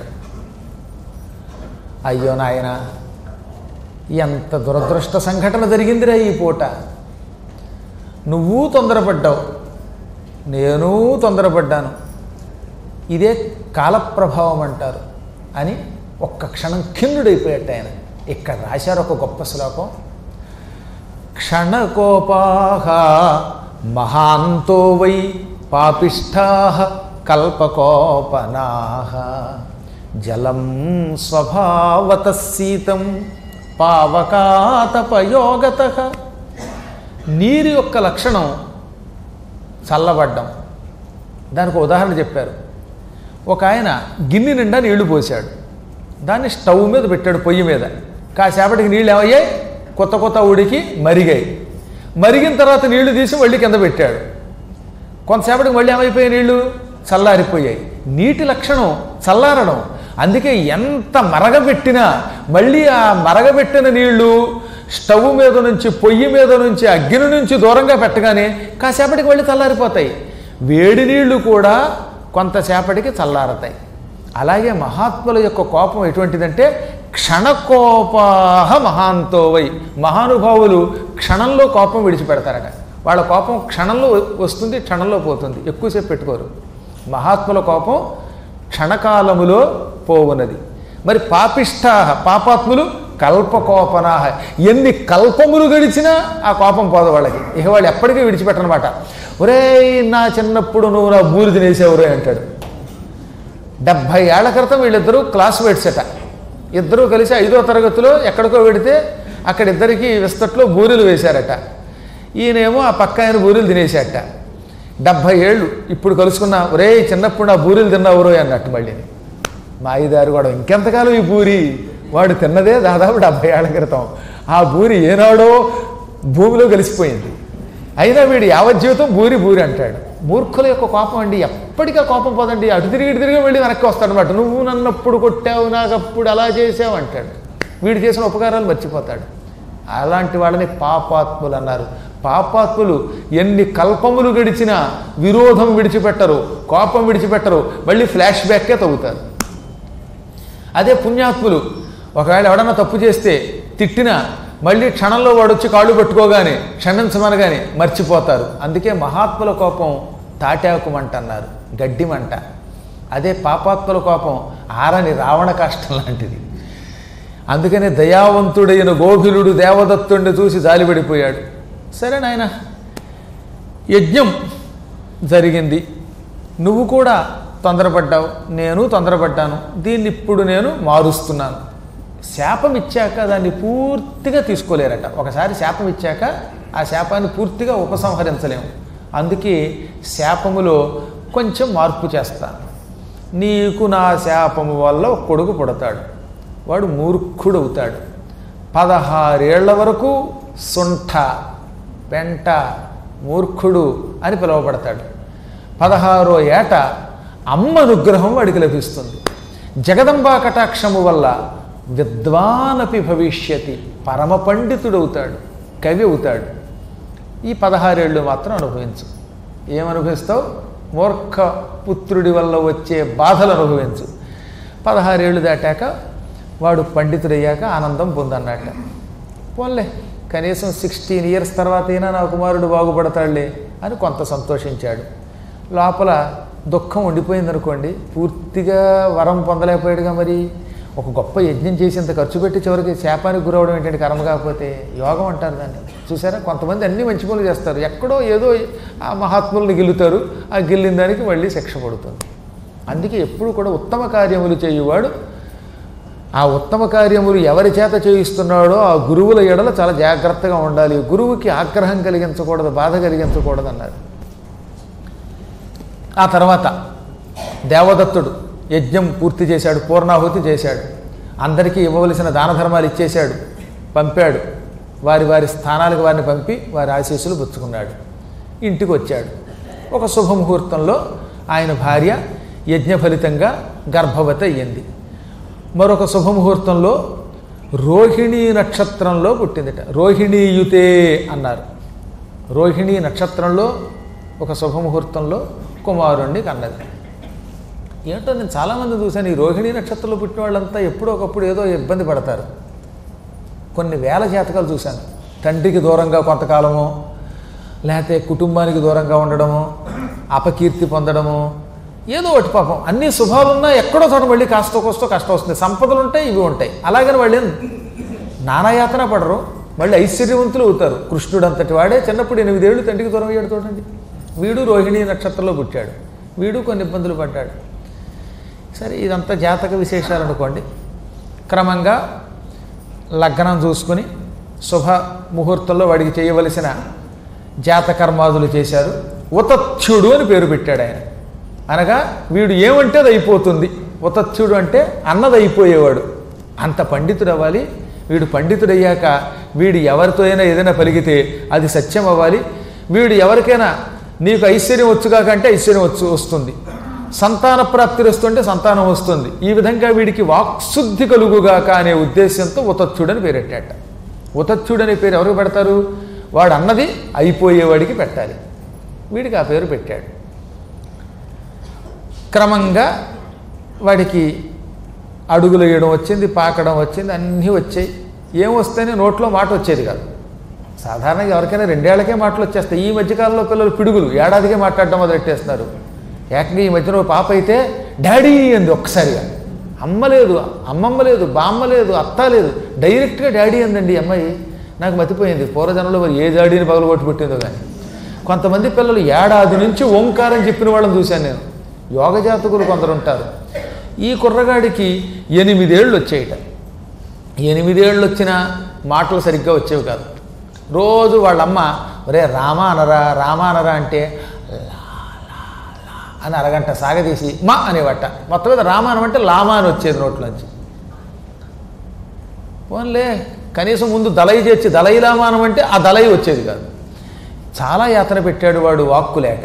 అయ్యో నాయన ఎంత దురదృష్ట సంఘటన జరిగిందిరా ఈ పూట నువ్వు తొందరపడ్డావు నేను తొందరపడ్డాను ఇదే కాలప్రభావం అంటారు అని ఒక్క క్షణం ఖిన్నుడైపోయాట ఆయన ఇక్కడ రాశారు ఒక గొప్ప శ్లోకం క్షణకోపాహ మహాంతో వై పాపిష్టా కల్పకోపనా జలం స్వభావత శీతం పావకాతపయోగత నీరు యొక్క లక్షణం చల్లబడ్డం దానికి ఒక ఉదాహరణ చెప్పారు ఒక ఆయన గిన్నె నిండా నీళ్లు పోశాడు దాన్ని స్టవ్ మీద పెట్టాడు పొయ్యి మీద కాసేపటికి నీళ్ళు ఏమయ్యాయి కొత్త కొత్త ఉడికి మరిగాయి మరిగిన తర్వాత నీళ్లు తీసి మళ్ళీ కింద పెట్టాడు కొంతసేపటికి మళ్ళీ ఏమైపోయాయి నీళ్లు చల్లారిపోయాయి నీటి లక్షణం చల్లారడం అందుకే ఎంత మరగబెట్టినా మళ్ళీ ఆ మరగబెట్టిన నీళ్లు స్టవ్ మీద నుంచి పొయ్యి మీద నుంచి అగ్ని నుంచి దూరంగా పెట్టగానే కాసేపటికి మళ్ళీ చల్లారిపోతాయి వేడి నీళ్లు కూడా కొంతసేపటికి చల్లారతాయి అలాగే మహాత్ముల యొక్క కోపం ఎటువంటిదంటే క్షణకోపాహ మహాంతో వై మహానుభావులు క్షణంలో కోపం విడిచిపెడతారట వాళ్ళ కోపం క్షణంలో వస్తుంది క్షణంలో పోతుంది ఎక్కువసేపు పెట్టుకోరు మహాత్ముల కోపం క్షణకాలములో పోవునది మరి పాపిష్టాహ పాపాత్ములు కల్పకోపనాహ ఎన్ని కల్పములు గడిచినా ఆ కోపం పోదు వాళ్ళకి ఇక వాళ్ళు ఎప్పటికీ విడిచిపెట్టనమాట ఒరేయ్ నా చిన్నప్పుడు నువ్వు నా బూరి తినేసేవరే అంటాడు డెబ్భై ఏళ్ల క్రితం వీళ్ళిద్దరూ క్లాస్మేట్స్ అట ఇద్దరూ కలిసి ఐదో తరగతిలో ఎక్కడికో వెడితే అక్కడ ఇద్దరికి విస్తట్లో బూరెలు వేశారట ఈయనేమో ఆ పక్క ఆయన బూరెలు తినేశాట డెబ్భై ఏళ్ళు ఇప్పుడు కలుసుకున్నా ఒరే చిన్నప్పుడు నా బూరెలు తిన్నావురో అన్నట్టు మళ్ళీ మా ఐదారు కూడా ఇంకెంతకాలం ఈ పూరి వాడు తిన్నదే దాదాపు డెబ్భై ఏళ్ల క్రితం ఆ బూరి ఏనాడో భూమిలో కలిసిపోయింది అయినా వీడు యావజ్జీవితం బూరి బూరి అంటాడు మూర్ఖుల యొక్క కోపం అండి ఎప్పటికీ ఆ కోపం పోదండి అటు తిరిగి ఇటు తిరిగి వెళ్ళి వెనక్కి వస్తాడనమాట నువ్వు నన్నప్పుడు కొట్టావు నాకు అప్పుడు అలా చేసావు అంటాడు వీడు చేసిన ఉపకారాలు మర్చిపోతాడు అలాంటి వాళ్ళని పాపాత్ములు అన్నారు పాపాత్ములు ఎన్ని కల్పములు గడిచినా విరోధం విడిచిపెట్టరు కోపం విడిచిపెట్టరు మళ్ళీ ఫ్లాష్ బ్యాక్కే తగ్గుతారు అదే పుణ్యాత్ములు ఒకవేళ ఎవడన్నా తప్పు చేస్తే తిట్టినా మళ్ళీ క్షణంలో వాడు వచ్చి కాళ్ళు పట్టుకోగానే క్షమించమనగానే మర్చిపోతారు అందుకే మహాత్ముల కోపం తాటాకు మంట అన్నారు గడ్డి మంట అదే పాపాత్ముల కోపం ఆరని రావణ కాష్టం లాంటిది అందుకనే దయావంతుడైన గోభిలుడు దేవదత్తుడిని చూసి జాలిపడిపోయాడు సరే నాయన యజ్ఞం జరిగింది నువ్వు కూడా తొందరపడ్డావు నేను తొందరపడ్డాను దీన్ని ఇప్పుడు నేను మారుస్తున్నాను శాపం ఇచ్చాక దాన్ని పూర్తిగా తీసుకోలేరట ఒకసారి శాపం ఇచ్చాక ఆ శాపాన్ని పూర్తిగా ఉపసంహరించలేము అందుకే శాపములో కొంచెం మార్పు చేస్తాను నీకు నా శాపము వల్ల ఒక కొడుకు పుడతాడు వాడు మూర్ఖుడు అవుతాడు పదహారేళ్ల వరకు సుంఠ పెంట మూర్ఖుడు అని పిలువబడతాడు పదహారో ఏట అమ్మ అనుగ్రహం వాడికి లభిస్తుంది జగదంబా కటాక్షము వల్ల విద్వానపి భవిష్యతి పరమ పండితుడవుతాడు కవి అవుతాడు ఈ పదహారేళ్ళు మాత్రం అనుభవించు ఏమనుభవిస్తావు మూర్ఖ పుత్రుడి వల్ల వచ్చే బాధలు అనుభవించు పదహారేళ్ళు దాటాక వాడు పండితుడయ్యాక ఆనందం పొందన్నట్ట పోన్లే కనీసం సిక్స్టీన్ ఇయర్స్ తర్వాత అయినా నా కుమారుడు బాగుపడతాడులే అని కొంత సంతోషించాడు లోపల దుఃఖం ఉండిపోయిందనుకోండి పూర్తిగా వరం పొందలేకపోయాడుగా మరి ఒక గొప్ప యజ్ఞం చేసి ఇంత ఖర్చు పెట్టి చివరికి శాపానికి గురవడం ఏంటంటే కర్మ కాకపోతే యోగం అంటారు దాన్ని చూసారా కొంతమంది అన్ని మంచి పనులు చేస్తారు ఎక్కడో ఏదో ఆ మహాత్ముల్ని గిల్లుతారు ఆ గిల్లిన దానికి మళ్ళీ శిక్ష పడుతుంది అందుకే ఎప్పుడు కూడా ఉత్తమ కార్యములు చేయువాడు ఆ ఉత్తమ కార్యములు ఎవరి చేత చేయిస్తున్నాడో ఆ గురువుల ఎడల చాలా జాగ్రత్తగా ఉండాలి గురువుకి ఆగ్రహం కలిగించకూడదు బాధ కలిగించకూడదు అన్నారు ఆ తర్వాత దేవదత్తుడు యజ్ఞం పూర్తి చేశాడు పూర్ణాహుతి చేశాడు అందరికీ ఇవ్వవలసిన దాన ధర్మాలు ఇచ్చేశాడు పంపాడు వారి వారి స్థానాలకు వారిని పంపి వారి ఆశీస్సులు పుచ్చుకున్నాడు ఇంటికి వచ్చాడు ఒక శుభముహూర్తంలో ఆయన భార్య యజ్ఞ ఫలితంగా గర్భవతి అయ్యింది మరొక శుభముహూర్తంలో రోహిణీ నక్షత్రంలో పుట్టిందిట రోహిణీయుతే అన్నారు రోహిణీ నక్షత్రంలో ఒక శుభముహూర్తంలో కుమారుణ్ణి కన్నది ఏంటో నేను చాలామంది చూశాను ఈ రోహిణీ నక్షత్రంలో పుట్టిన వాళ్ళంతా ఎప్పుడో ఒకప్పుడు ఏదో ఇబ్బంది పడతారు కొన్ని వేల జాతకాలు చూశాను తండ్రికి దూరంగా కొంతకాలము లేకపోతే కుటుంబానికి దూరంగా ఉండడము అపకీర్తి పొందడము ఏదో ఒకటి పాపం అన్ని శుభాలున్నా ఎక్కడో చోట మళ్ళీ కాస్త కోస్తో కష్టం వస్తుంది సంపదలు ఉంటాయి ఇవి ఉంటాయి అలాగని వాళ్ళు ఏం నానాయాతన పడరు మళ్ళీ ఐశ్వర్యవంతులు అవుతారు కృష్ణుడు అంతటి వాడే చిన్నప్పుడు ఎనిమిదేళ్ళు తండ్రికి దూరం అయ్యాడు చూడండి వీడు రోహిణీ నక్షత్రంలో పుట్టాడు వీడు కొన్ని ఇబ్బందులు పడ్డాడు సరే ఇదంతా జాతక విశేషాలు అనుకోండి క్రమంగా లగ్నం చూసుకుని శుభ ముహూర్తంలో వాడికి చేయవలసిన జాతకర్మాదులు చేశారు ఉతత్యుడు అని పేరు పెట్టాడు ఆయన అనగా వీడు ఏమంటే అది అయిపోతుంది ఉతత్యుడు అంటే అన్నది అయిపోయేవాడు అంత పండితుడు అవ్వాలి వీడు పండితుడయ్యాక వీడు ఎవరితో అయినా ఏదైనా పలికితే అది సత్యం అవ్వాలి వీడు ఎవరికైనా నీకు ఐశ్వర్యం వచ్చుగాక అంటే ఐశ్వర్యం వచ్చు వస్తుంది సంతాన ప్రాప్తి వస్తుంటే సంతానం వస్తుంది ఈ విధంగా వీడికి వాక్శుద్ధి కలుగుగాక అనే ఉద్దేశంతో ఉతత్యుడని పేరెట్టాట ఉతత్యుడు అనే పేరు ఎవరికి పెడతారు వాడు అన్నది అయిపోయేవాడికి పెట్టాలి వీడికి ఆ పేరు పెట్టాడు క్రమంగా వాడికి అడుగులు వేయడం వచ్చింది పాకడం వచ్చింది అన్నీ వచ్చాయి ఏం వస్తేనే నోట్లో మాట వచ్చేది కాదు సాధారణంగా ఎవరికైనా రెండేళ్లకే మాటలు వచ్చేస్తాయి ఈ మధ్యకాలంలో పిల్లలు పిడుగులు ఏడాదికే మాట్లాడడం మొదలెట్టేస్తున్నారు ఏకంగా ఈ మధ్యన ఒక పాప అయితే డాడీ అంది ఒక్కసారిగా అమ్మ లేదు అమ్మమ్మ లేదు బామ్మ లేదు అత్త లేదు డైరెక్ట్గా డాడీ అందండి ఈ అమ్మాయి నాకు మతిపోయింది పూర్వజనంలో మరి ఏ డాడీని పగలగొట్టి పెట్టిందో కానీ కొంతమంది పిల్లలు ఏడాది నుంచి ఓంకారం చెప్పిన వాళ్ళని చూశాను నేను యోగ జాతకులు కొందరు ఉంటారు ఈ కుర్రగాడికి ఎనిమిదేళ్ళు వచ్చేయట ఎనిమిదేళ్ళు వచ్చిన మాటలు సరిగ్గా వచ్చేవి కాదు రోజు వాళ్ళమ్మ ఒరే రామా అనరా రామా అనరా అంటే లా, లా, లా అని అరగంట సాగదీసి మా అనేవట మొత్తం మీద రామా అనమంటే లామా అని వచ్చేది నోట్లోంచి పోన్లే కనీసం ముందు దళయి చేర్చి దళయి లామానం అంటే ఆ దళయి వచ్చేది కాదు చాలా యాతన పెట్టాడు వాడు వాక్కు లేక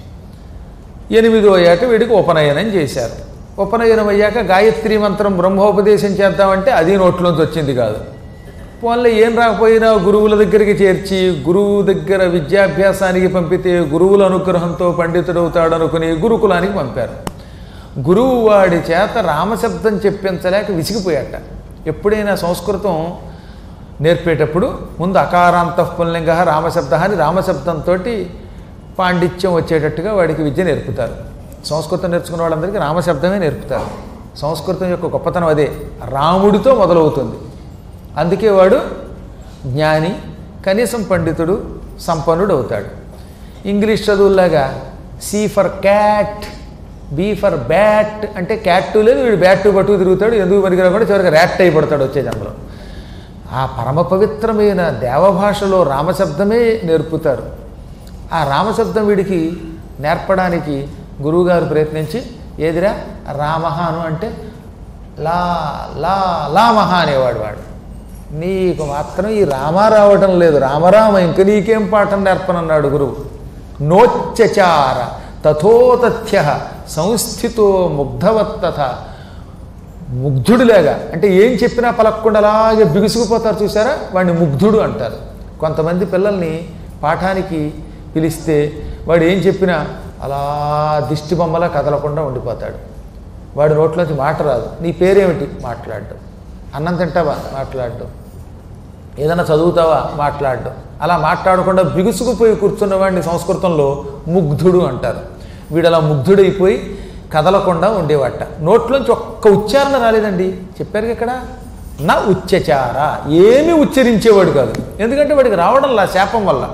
ఎనిమిదో ఏట వీడికి ఉపనయనం చేశారు ఉపనయనం అయ్యాక గాయత్రి మంత్రం బ్రహ్మోపదేశం చేద్దామంటే అది నోట్లోంచి వచ్చింది కాదు పోన్లే ఏం రాకపోయినా గురువుల దగ్గరికి చేర్చి గురువు దగ్గర విద్యాభ్యాసానికి పంపితే గురువుల అనుగ్రహంతో పండితుడవుతాడు అనుకుని గురుకులానికి పంపారు గురువు వాడి చేత రామశబ్దం చెప్పించలేక విసిగిపోయాట ఎప్పుడైనా సంస్కృతం నేర్పేటప్పుడు ముందు అకారాంత పుల్లింగ రామశబ్ద అని రామశబ్దంతో పాండిత్యం వచ్చేటట్టుగా వాడికి విద్య నేర్పుతారు సంస్కృతం నేర్చుకున్న వాళ్ళందరికీ రామశబ్దమే నేర్పుతారు సంస్కృతం యొక్క గొప్పతనం అదే రాముడితో మొదలవుతుంది అందుకే వాడు జ్ఞాని కనీసం పండితుడు సంపన్నుడు అవుతాడు ఇంగ్లీష్ చదువులాగా C for cat B for bat అంటే క్యాట్ లేదు వీడు బ్యాట్ పట్టుకు తిరుగుతాడు ఎందుకు పనికిరా కూడా చివరికి ర్యాట్ అయిపడతాడు వచ్చే జన్మలో ఆ పరమ పవిత్రమైన దేవభాషలో రామశబ్దమే నేర్పుతారు ఆ రామశబ్దం వీడికి నేర్పడానికి గురువుగారు ప్రయత్నించి ఏదిరా రామహాను అంటే లా లా లామహ అనేవాడు వాడు నీకు మాత్రం ఈ రామ రావటం లేదు రామరామ ఇంక నీకేం పాఠం నేర్పనన్నాడు గురువు నోచ్చచార తథోతథ్య సంస్థితో ముగ్ధవత్తథ ముగ్ధుడులేగా అంటే ఏం చెప్పినా పలక్కుండా అలాగే బిగుసుకుపోతారు చూసారా వాడిని ముగ్ధుడు అంటారు కొంతమంది పిల్లల్ని పాఠానికి పిలిస్తే వాడు ఏం చెప్పినా అలా దిష్టి బొమ్మలా కదలకుండా ఉండిపోతాడు వాడి నోట్లోంచి మాట రాదు నీ పేరేమిటి మాట్లాడడం అన్నం తింటావా మాట్లాడడం ఏదైనా చదువుతావా మాట్లాడడం అలా మాట్లాడకుండా బిగుసుకుపోయి కూర్చున్న వాడిని సంస్కృతంలో ముగ్ధుడు అంటారు వీడు అలా ముగ్ధుడైపోయి కదలకుండా ఉండేవాట నోట్లోంచి ఒక్క ఉచ్చారణ రాలేదండి చెప్పారు ఇక్కడ నా ఉచ్చచార ఏమీ ఉచ్చరించేవాడు కాదు ఎందుకంటే వాడికి రావడంలా శాపం వల్ల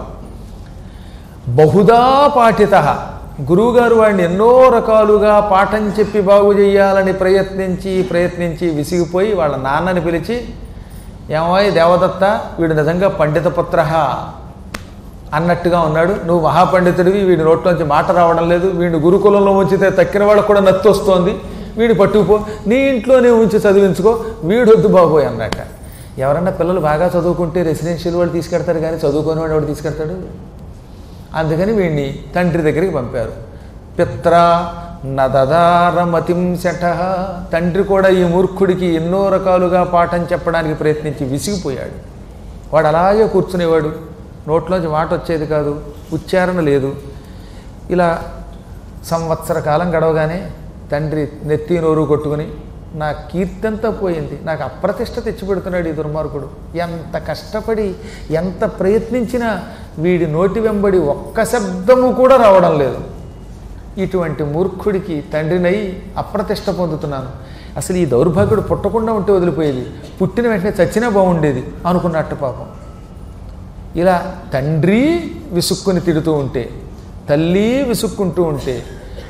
బహుదా పాఠిత గురువుగారు వాడిని ఎన్నో రకాలుగా పాఠం చెప్పి బాగు చేయాలని ప్రయత్నించి ప్రయత్నించి విసిగిపోయి వాళ్ళ నాన్నని పిలిచి ఏమాయి దేవదత్త వీడు నిజంగా పండిత పుత్ర అన్నట్టుగా ఉన్నాడు నువ్వు మహాపండితుడివి వీడి నోట్లోంచి మాట రావడం లేదు వీడిని గురుకులంలో ఉంచితే తక్కిన వాళ్ళకు కూడా నత్తి వస్తోంది వీడిని పట్టుకుపో నీ ఇంట్లోనే ఉంచి చదివించుకో వీడొద్దు బాబోయ్ అన్నట్ట ఎవరన్నా పిల్లలు బాగా చదువుకుంటే రెసిడెన్షియల్ వాళ్ళు తీసుకెడతారు కానీ చదువుకొని వాడు ఎవడు తీసుకెడతాడు అందుకని వీడిని తండ్రి దగ్గరికి పంపారు పిత్ర నదదారమతిం శఠ తండ్రి కూడా ఈ మూర్ఖుడికి ఎన్నో రకాలుగా పాఠం చెప్పడానికి ప్రయత్నించి విసిగిపోయాడు వాడు అలాగే కూర్చునేవాడు నోట్లోంచి మాట వచ్చేది కాదు ఉచ్చారణ లేదు ఇలా సంవత్సర కాలం గడవగానే తండ్రి నెత్తి నోరు కొట్టుకుని నా కీర్తంతా పోయింది నాకు అప్రతిష్ట తెచ్చిపెడుతున్నాడు ఈ దుర్మార్గుడు ఎంత కష్టపడి ఎంత ప్రయత్నించినా వీడి నోటి వెంబడి ఒక్క శబ్దము కూడా రావడం లేదు ఇటువంటి మూర్ఖుడికి తండ్రినై అప్రతిష్ట పొందుతున్నాను అసలు ఈ దౌర్భాగ్యుడు పుట్టకుండా ఉంటే వదిలిపోయేది పుట్టిన వెంటనే చచ్చినా బాగుండేది అనుకున్నట్టు పాపం ఇలా తండ్రి విసుక్కుని తిడుతూ ఉంటే తల్లి విసుక్కుంటూ ఉంటే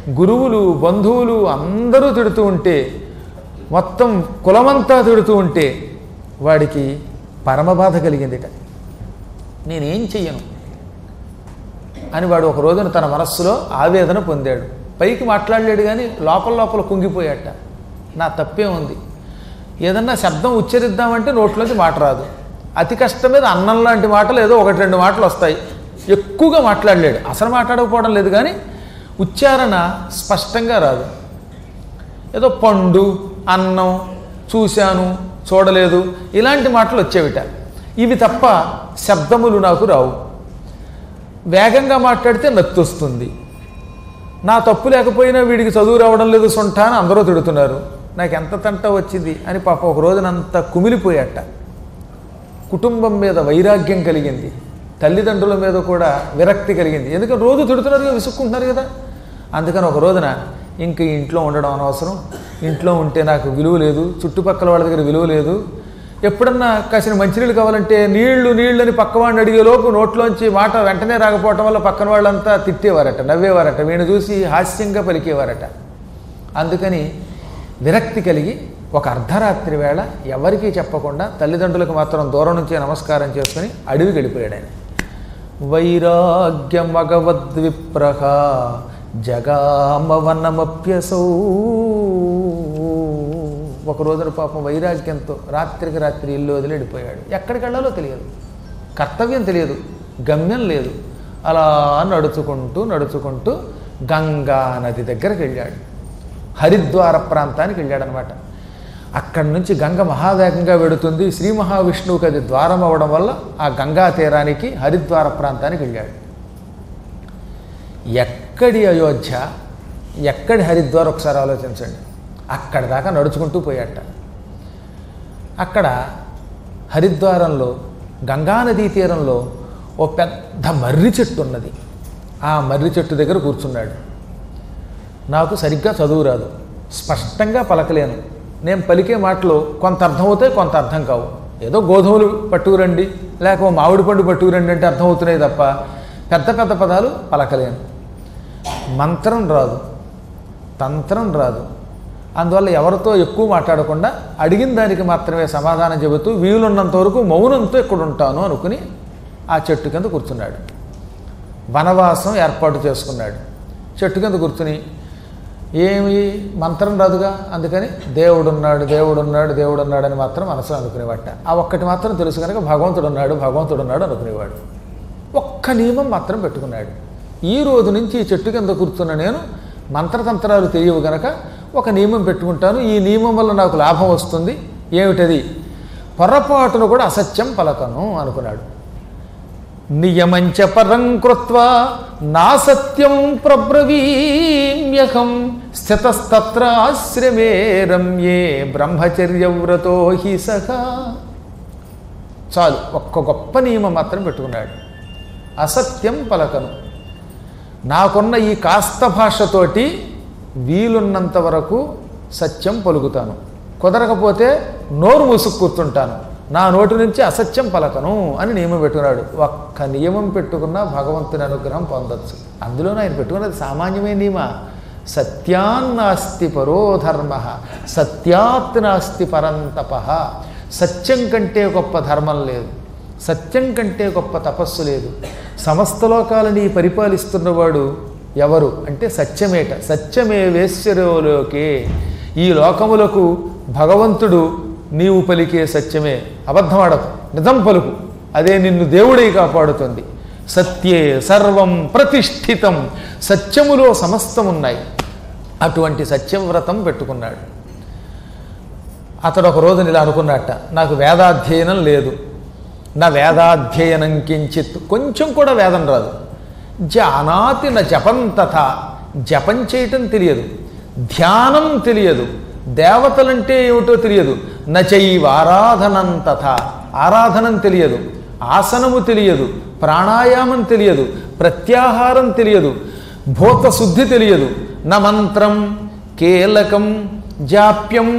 గురువులు బంధువులు అందరూ తిడుతూ ఉంటే మొత్తం కులమంతా తిడుతూ ఉంటే వాడికి పరమబాధ కలిగిందిట నేనేం చెయ్యను అని వాడు ఒక రోజున తన మనస్సులో ఆవేదన పొందాడు పైకి మాట్లాడలేడు కానీ లోపల లోపల కుంగిపోయాట నా తప్పే ఉంది ఏదన్నా శబ్దం ఉచ్చరిద్దామంటే నోట్లోంచి మాట రాదు అతి కష్టం మీద అన్నం లాంటి మాటలు ఏదో ఒకటి రెండు మాటలు వస్తాయి ఎక్కువగా మాట్లాడలేడు అసలు మాట్లాడకపోవడం లేదు కానీ ఉచ్చారణ స్పష్టంగా రాదు ఏదో పండు అన్నం చూశాను చూడలేదు ఇలాంటి మాటలు వచ్చేవిట ఇవి తప్ప శబ్దములు నాకు రావు వేగంగా మాట్లాడితే నత్తి వస్తుంది నా తప్పు లేకపోయినా వీడికి చదువు రావడం లేదు సొంట అని అందరూ తిడుతున్నారు నాకు ఎంత తంట వచ్చింది అని పాప ఒక రోజునంత కుమిలిపోయాట కుటుంబం మీద వైరాగ్యం కలిగింది తల్లిదండ్రుల మీద కూడా విరక్తి కలిగింది ఎందుకంటే రోజు తిడుతున్నారు కదా విసుక్కుంటున్నారు కదా అందుకని ఒక రోజున ఇంక ఈ ఇంట్లో ఉండడం అనవసరం ఇంట్లో ఉంటే నాకు విలువ లేదు చుట్టుపక్కల వాళ్ళ దగ్గర విలువ లేదు ఎప్పుడన్నా కాసిన మంచినీళ్ళు కావాలంటే నీళ్లు నీళ్ళు అని పక్కవాడిని అడిగేలోపు నోట్లోంచి మాట వెంటనే రాకపోవటం వల్ల పక్కన వాళ్ళంతా తిట్టేవారట నవ్వేవారట వీణు చూసి హాస్యంగా పలికేవారట అందుకని విరక్తి కలిగి ఒక అర్ధరాత్రి వేళ ఎవరికీ చెప్పకుండా తల్లిదండ్రులకు మాత్రం దూరం నుంచే నమస్కారం చేసుకుని అడవికి వెళ్ళిపోయాడు ఆయన వైరాగ్యమగవద్విప్రహ జగామవనమప్యసౌ ఒక రోజున పాపం వైరాగ్యంతో రాత్రికి రాత్రి ఇల్లు వదిలి వెళ్ళిపోయాడు ఎక్కడికి వెళ్ళాలో తెలియదు కర్తవ్యం తెలియదు గమ్యం లేదు అలా నడుచుకుంటూ నడుచుకుంటూ గంగా నది దగ్గరికి వెళ్ళాడు హరిద్వార ప్రాంతానికి వెళ్ళాడనమాట అక్కడి నుంచి గంగ మహావేగంగా వెడుతుంది శ్రీ మహావిష్ణువుకి అది ద్వారం అవ్వడం వల్ల ఆ గంగా తీరానికి హరిద్వార ప్రాంతానికి వెళ్ళాడు ఎక్కడి అయోధ్య ఎక్కడి హరిద్వార్ ఒకసారి ఆలోచించండి అక్కడి దాకా నడుచుకుంటూ పోయాట అక్కడ హరిద్వారంలో గంగానదీ తీరంలో ఓ పెద్ద మర్రి చెట్టు ఉన్నది ఆ మర్రి చెట్టు దగ్గర కూర్చున్నాడు నాకు సరిగ్గా చదువు రాదు స్పష్టంగా పలకలేను నేను పలికే మాటలు కొంత అర్థమవుతాయి కొంత అర్థం కావు ఏదో గోధుమలు పట్టుకురండి లేక ఓ మామిడి పండు పట్టుకురండి అంటే అర్థమవుతున్నాయి తప్ప పెద్ద పెద్ద పదాలు పలకలేను మంత్రం రాదు తంత్రం రాదు అందువల్ల ఎవరితో ఎక్కువ మాట్లాడకుండా అడిగిన దానికి మాత్రమే సమాధానం చెబుతూ వీలున్నంత వరకు మౌనంతో ఇక్కడ ఉంటాను అనుకుని ఆ చెట్టు కింద కూర్చున్నాడు వనవాసం ఏర్పాటు చేసుకున్నాడు చెట్టు కింద కూర్చుని ఏమి మంత్రం రాదుగా అందుకని దేవుడున్నాడు దేవుడున్నాడు దేవుడున్నాడు అని మాత్రం మనసులో అనుకునేవాట ఆ ఒక్కటి మాత్రం తెలుసు కనుక భగవంతుడు ఉన్నాడు భగవంతుడు ఉన్నాడు అనుకునేవాడు ఒక్క నియమం మాత్రం పెట్టుకున్నాడు ఈ రోజు నుంచి ఈ చెట్టు కింద కూర్చున్న నేను మంత్రతంత్రాలు తెలియవు గనక ఒక నియమం పెట్టుకుంటాను ఈ నియమం వల్ల నాకు లాభం వస్తుంది ఏమిటది పొరపాటును కూడా అసత్యం పలకను అనుకున్నాడు నియమంచ పరం కృత్వా నా సత్యం ప్రబ్రవీమ్యహం స్థితస్తత్రాశ్రమే రమ్యే బ్రహ్మచర్యవ్రతో హి సహా చాలు ఒక్క గొప్ప నియమం మాత్రం పెట్టుకున్నాడు అసత్యం పలకను నాకున్న ఈ కాస్త భాషతోటి వీలున్నంత వరకు సత్యం పలుకుతాను కుదరకపోతే నోరు మూసుకు కూర్చుంటాను నా నోటి నుంచి అసత్యం పలకను అని నియమం పెట్టుకున్నాడు ఒక్క నియమం పెట్టుకున్నా భగవంతుని అనుగ్రహం పొందొచ్చు అందులోనే ఆయన పెట్టుకున్నది సామాన్యమైన నియమ సత్యాన్నాస్తి పరో ధర్మ సత్యాత్ నాస్తి పరంతప సత్యం కంటే గొప్ప ధర్మం లేదు సత్యం కంటే గొప్ప తపస్సు లేదు సమస్త లోకాలని పరిపాలిస్తున్నవాడు ఎవరు అంటే సత్యమేట సత్యమే వేశ్వరోలోకే ఈ లోకములకు భగవంతుడు నీవు పలికే సత్యమే అబద్ధమాడకు నిజం పలుకు అదే నిన్ను దేవుడై కాపాడుతుంది సత్యే సర్వం ప్రతిష్ఠితం సత్యములో సమస్తం ఉన్నాయి అటువంటి సత్యవ్రతం పెట్టుకున్నాడు అతడు ఒక రోజున ఇలా అనుకున్నట్ట నాకు వేదాధ్యయనం లేదు నా వేదాధ్యయనం కించిత్ కొంచెం కూడా వేదం రాదు జానాతి నా జపం తథా జపం చేయటం తెలియదు ధ్యానం తెలియదు దేవతలంటే ఏమిటో తెలియదు నచైవ ఆరాధనం తథా ఆరాధనం తెలియదు ఆసనము తెలియదు ప్రాణాయామం తెలియదు ప్రత్యాహారం తెలియదు భూత శుద్ధి తెలియదు న మంత్రం కీలకం జాప్యం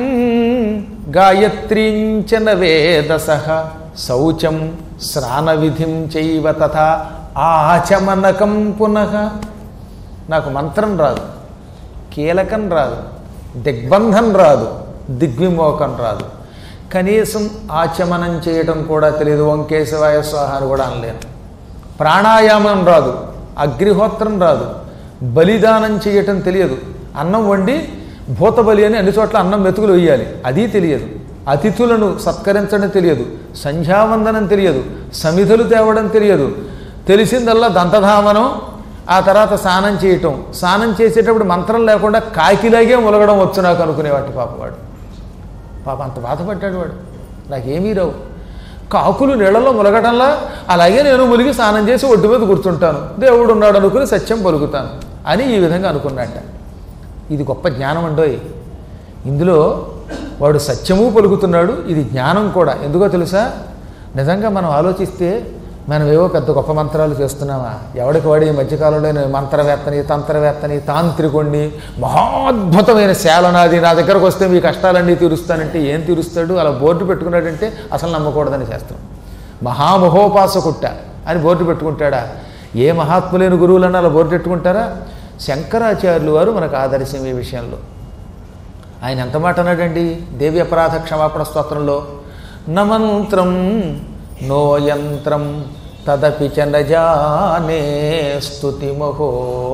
గాయత్రీంచన వేదస శౌచం స్నానవిధిం చైవ తథా ఆచమనకం పునః నాకు మంత్రం రాదు కీలకం రాదు దిగ్బంధం రాదు దిగ్విమోకం రాదు కనీసం ఆచమనం చేయటం కూడా తెలియదు వంకేశవాయ స్వాహ అని కూడా అనలేను ప్రాణాయామం రాదు అగ్నిహోత్రం రాదు బలిదానం చేయటం తెలియదు అన్నం వండి భూతబలి అని అన్ని చోట్ల అన్నం మెతుకులు వేయాలి అది తెలియదు అతిథులను సత్కరించడం తెలియదు సంధ్యావందనం తెలియదు సమిధులు తేవడం తెలియదు తెలిసిందల్లా దంతధామనం ఆ తర్వాత స్నానం చేయటం స్నానం చేసేటప్పుడు మంత్రం లేకుండా కాకిలాగే ములగడం వచ్చు నాకు అనుకునేవాటి పాపవాడు పాప అంత బాధపడ్డాడు వాడు నాకేమీ రావు కాకులు నీళ్ళలో ములగటంలా అలాగే నేను ములిగి స్నానం చేసి ఒడ్డు మీద కూర్చుంటాను దేవుడు ఉన్నాడు అనుకుని సత్యం పలుకుతాను అని ఈ విధంగా అనుకున్నట్ట ఇది గొప్ప జ్ఞానం అండోయ్ ఇందులో వాడు సత్యము పలుకుతున్నాడు ఇది జ్ఞానం కూడా ఎందుకో తెలుసా నిజంగా మనం ఆలోచిస్తే మనం ఏవో పెద్ద గొప్ప మంత్రాలు చేస్తున్నామా ఎవడికి వాడి ఈ మధ్యకాలంలో నేను మంత్రవేత్తని తంత్రవేత్తని తాంత్రికుణ్ణి మహాద్భుతమైన శాలనాది నా దగ్గరకు వస్తే మీ కష్టాలన్నీ తీరుస్తానంటే ఏం తీరుస్తాడు అలా బోర్డు పెట్టుకున్నాడంటే అసలు నమ్మకూడదని చేస్తాం మహామహోపాసకుట్ట అని బోర్డు పెట్టుకుంటాడా ఏ మహాత్ములేని గురువులన్నా అలా బోర్డు పెట్టుకుంటారా శంకరాచార్యులు వారు మనకు ఆదర్శం ఈ విషయంలో ఆయన ఎంత మాట అన్నాడండి దేవి అపరాధ క్షమాపణ స్తోత్రంలో నమంత్రం నో యంత్రం తదపి చ నజానే స్తుతిమహో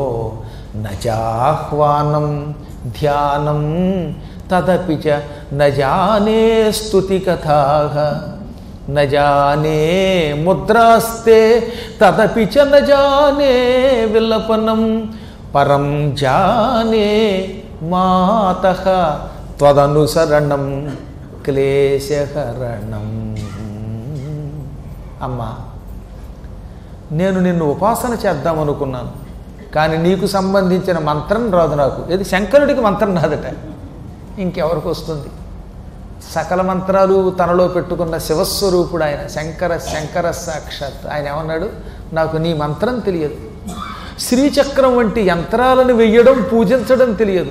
నజాహ్వానం ధ్యానం తదపి చ నజానే స్తుతి కథా నజానే ముద్రాస్తే తదపి చ నజానే విలపనం పరం జానే మాత త్వదనుసరణం క్లేశహరణం అమ్మా నేను నిన్ను ఉపాసన చేద్దామనుకున్నాను కానీ నీకు సంబంధించిన మంత్రం రాదు నాకు ఇది శంకరుడికి మంత్రం రాదట ఇంకెవరికి వస్తుంది సకల మంత్రాలు తనలో పెట్టుకున్న శివస్వరూపుడు ఆయన శంకర శంకర సాక్షాత్ ఆయన ఏమన్నాడు నాకు నీ మంత్రం తెలియదు శ్రీచక్రం వంటి యంత్రాలను వెయ్యడం పూజించడం తెలియదు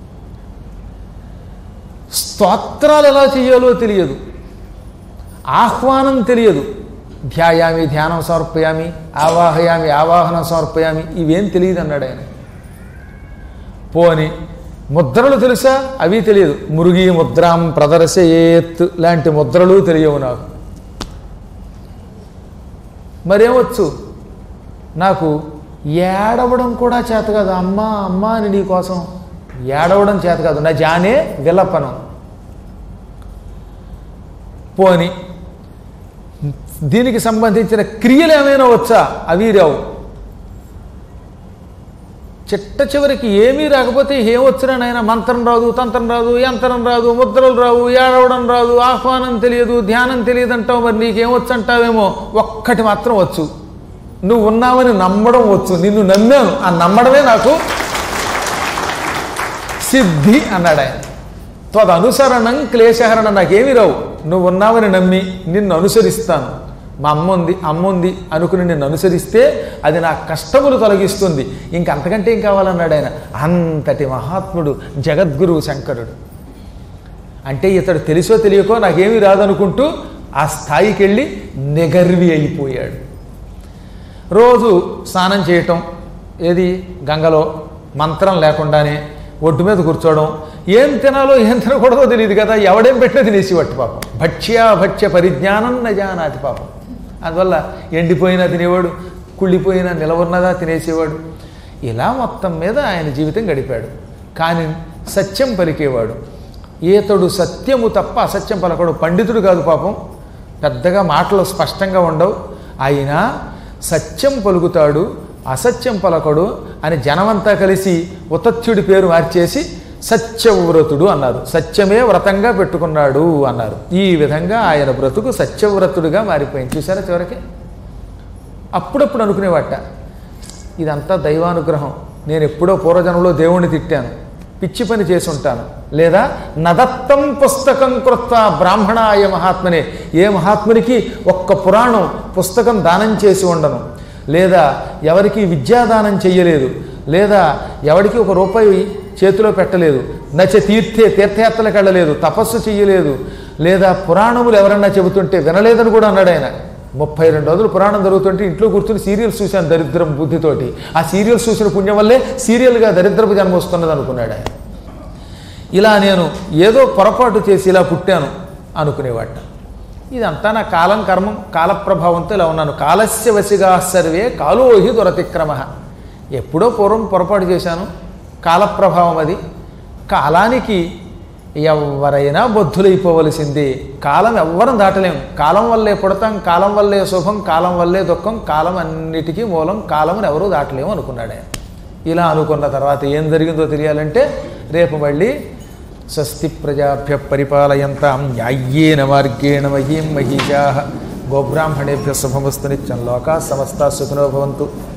స్తోత్రాలు ఎలా చేయాలో తెలియదు ఆహ్వానం తెలియదు ధ్యాయామి ధ్యానం సమర్పయామి ఆవాహయామి ఆవాహనం సమర్పయామి ఇవేం తెలియదు అన్నాడు ఆయన పోని ముద్రలు తెలుసా అవి తెలియదు మురుగి ముద్రాం ప్రదర్శయేత్ లాంటి ముద్రలు తెలియవు నాకు మరేమొచ్చు నాకు ఏడవడం కూడా చేత కాదు అమ్మా అమ్మా అని నీ కోసం ఏడవడం చేత కాదు నా జానే విలపనం పోని దీనికి సంబంధించిన క్రియలు ఏమైనా వచ్చా అవి రావు చిట్ట చివరికి ఏమీ రాకపోతే ఏమొచ్చినా నాయన మంత్రం రాదు తంత్రం రాదు యంత్రం రాదు ముద్రలు రావు ఏడవడం రాదు ఆహ్వానం తెలియదు ధ్యానం తెలియదు అంటావు మరి నీకేమొచ్చు అంటావేమో ఒక్కటి మాత్రం వచ్చు నువ్వు ఉన్నావని నమ్మడం వచ్చు నిన్ను నమ్మాను ఆ నమ్మడమే నాకు సిద్ధి అన్నాడు ఆయన త్వదనుసరణం క్లేశహరణం నాకేమి రావు నువ్వు ఉన్నావని నమ్మి నిన్ను అనుసరిస్తాను మా అమ్మ ఉంది అమ్మ ఉంది అనుకుని నిన్ను అనుసరిస్తే అది నా కష్టములు తొలగిస్తుంది ఇంకంతకంటే ఏం కావాలన్నాడు ఆయన అంతటి మహాత్ముడు జగద్గురువు శంకరుడు అంటే ఇతడు తెలుసో తెలియకో నాకేమీ రాదనుకుంటూ ఆ స్థాయికి వెళ్ళి నిగర్వి అయిపోయాడు రోజు స్నానం చేయటం ఏది గంగలో మంత్రం లేకుండానే ఒడ్డు మీద కూర్చోవడం ఏం తినాలో ఏం తినకూడదో తెలియదు కదా ఎవడేం పెట్టినా తినేసేవాటి పాపం భక్ష్యా భక్ష్య పరిజ్ఞానం నజానాతి పాపం అందువల్ల ఎండిపోయినా తినేవాడు కుళ్ళిపోయినా నిలవున్నదా తినేసేవాడు ఇలా మొత్తం మీద ఆయన జీవితం గడిపాడు కానీ సత్యం పలికేవాడు ఈతడు సత్యము తప్ప అసత్యం పలకడు పండితుడు కాదు పాపం పెద్దగా మాటలు స్పష్టంగా ఉండవు అయినా సత్యం పలుకుతాడు అసత్యం పలకడు అని జనమంతా కలిసి ఉతత్యుడి పేరు మార్చేసి సత్యవ్రతుడు అన్నారు సత్యమే వ్రతంగా పెట్టుకున్నాడు అన్నారు ఈ విధంగా ఆయన బ్రతుకు సత్యవ్రతుడిగా మారిపోయింది చూసారా చివరికి అప్పుడప్పుడు అనుకునేవాట ఇదంతా దైవానుగ్రహం నేను ఎప్పుడో పూర్వజనంలో దేవుణ్ణి తిట్టాను పిచ్చి పని చేసి ఉంటాను లేదా నదత్తం పుస్తకం కృత్వ బ్రాహ్మణాయ మహాత్మనే ఏ మహాత్మునికి ఒక్క పురాణం పుస్తకం దానం చేసి ఉండను లేదా ఎవరికి విద్యాదానం చెయ్యలేదు లేదా ఎవరికి ఒక రూపాయి చేతిలో పెట్టలేదు నచ తీర్థే తీర్థయాత్రలకు వెళ్ళలేదు తపస్సు చెయ్యలేదు లేదా పురాణములు ఎవరన్నా చెబుతుంటే వినలేదని కూడా అన్నాడు ఆయన ముప్పై రెండు రోజులు పురాణం జరుగుతుంటే ఇంట్లో కూర్చుని సీరియల్స్ చూశాను దరిద్రం బుద్ధితోటి ఆ సీరియల్స్ చూసిన పుణ్యం వల్లే సీరియల్గా దరిద్రపు జన్మ వస్తున్నది అనుకున్నాడు ఆయన ఇలా నేను ఏదో పొరపాటు చేసి ఇలా పుట్టాను అనుకునేవాట ఇదంతా నా కాలం కర్మం కాలప్రభావంతో ఇలా ఉన్నాను కాలస్య వశిగా సర్వే కాలోహి దురతిక్రమ ఎప్పుడో పూర్వం పొరపాటు చేశాను కాలప్రభావం అది కాలానికి ఎవరైనా బొద్ధులైపోవలసిందే కాలం ఎవ్వరం దాటలేం కాలం వల్లే పుడతాం కాలం వల్లే శుభం కాలం వల్లే దుఃఖం కాలం అన్నిటికీ మూలం కాలమును ఎవరూ దాటలేము అనుకున్నాడు ఆయన ఇలా అనుకున్న తర్వాత ఏం జరిగిందో తెలియాలంటే రేపు మళ్ళీ స్వస్తి ప్రజాభ్య పరిపాలయంతాం న్యాయ్యేన మార్గేణ మహీం మహీజా గోబ్రాహ్మణేభ్య శుభమస్తు నిత్యం లోకా సమస్త సుఖినో భవంతు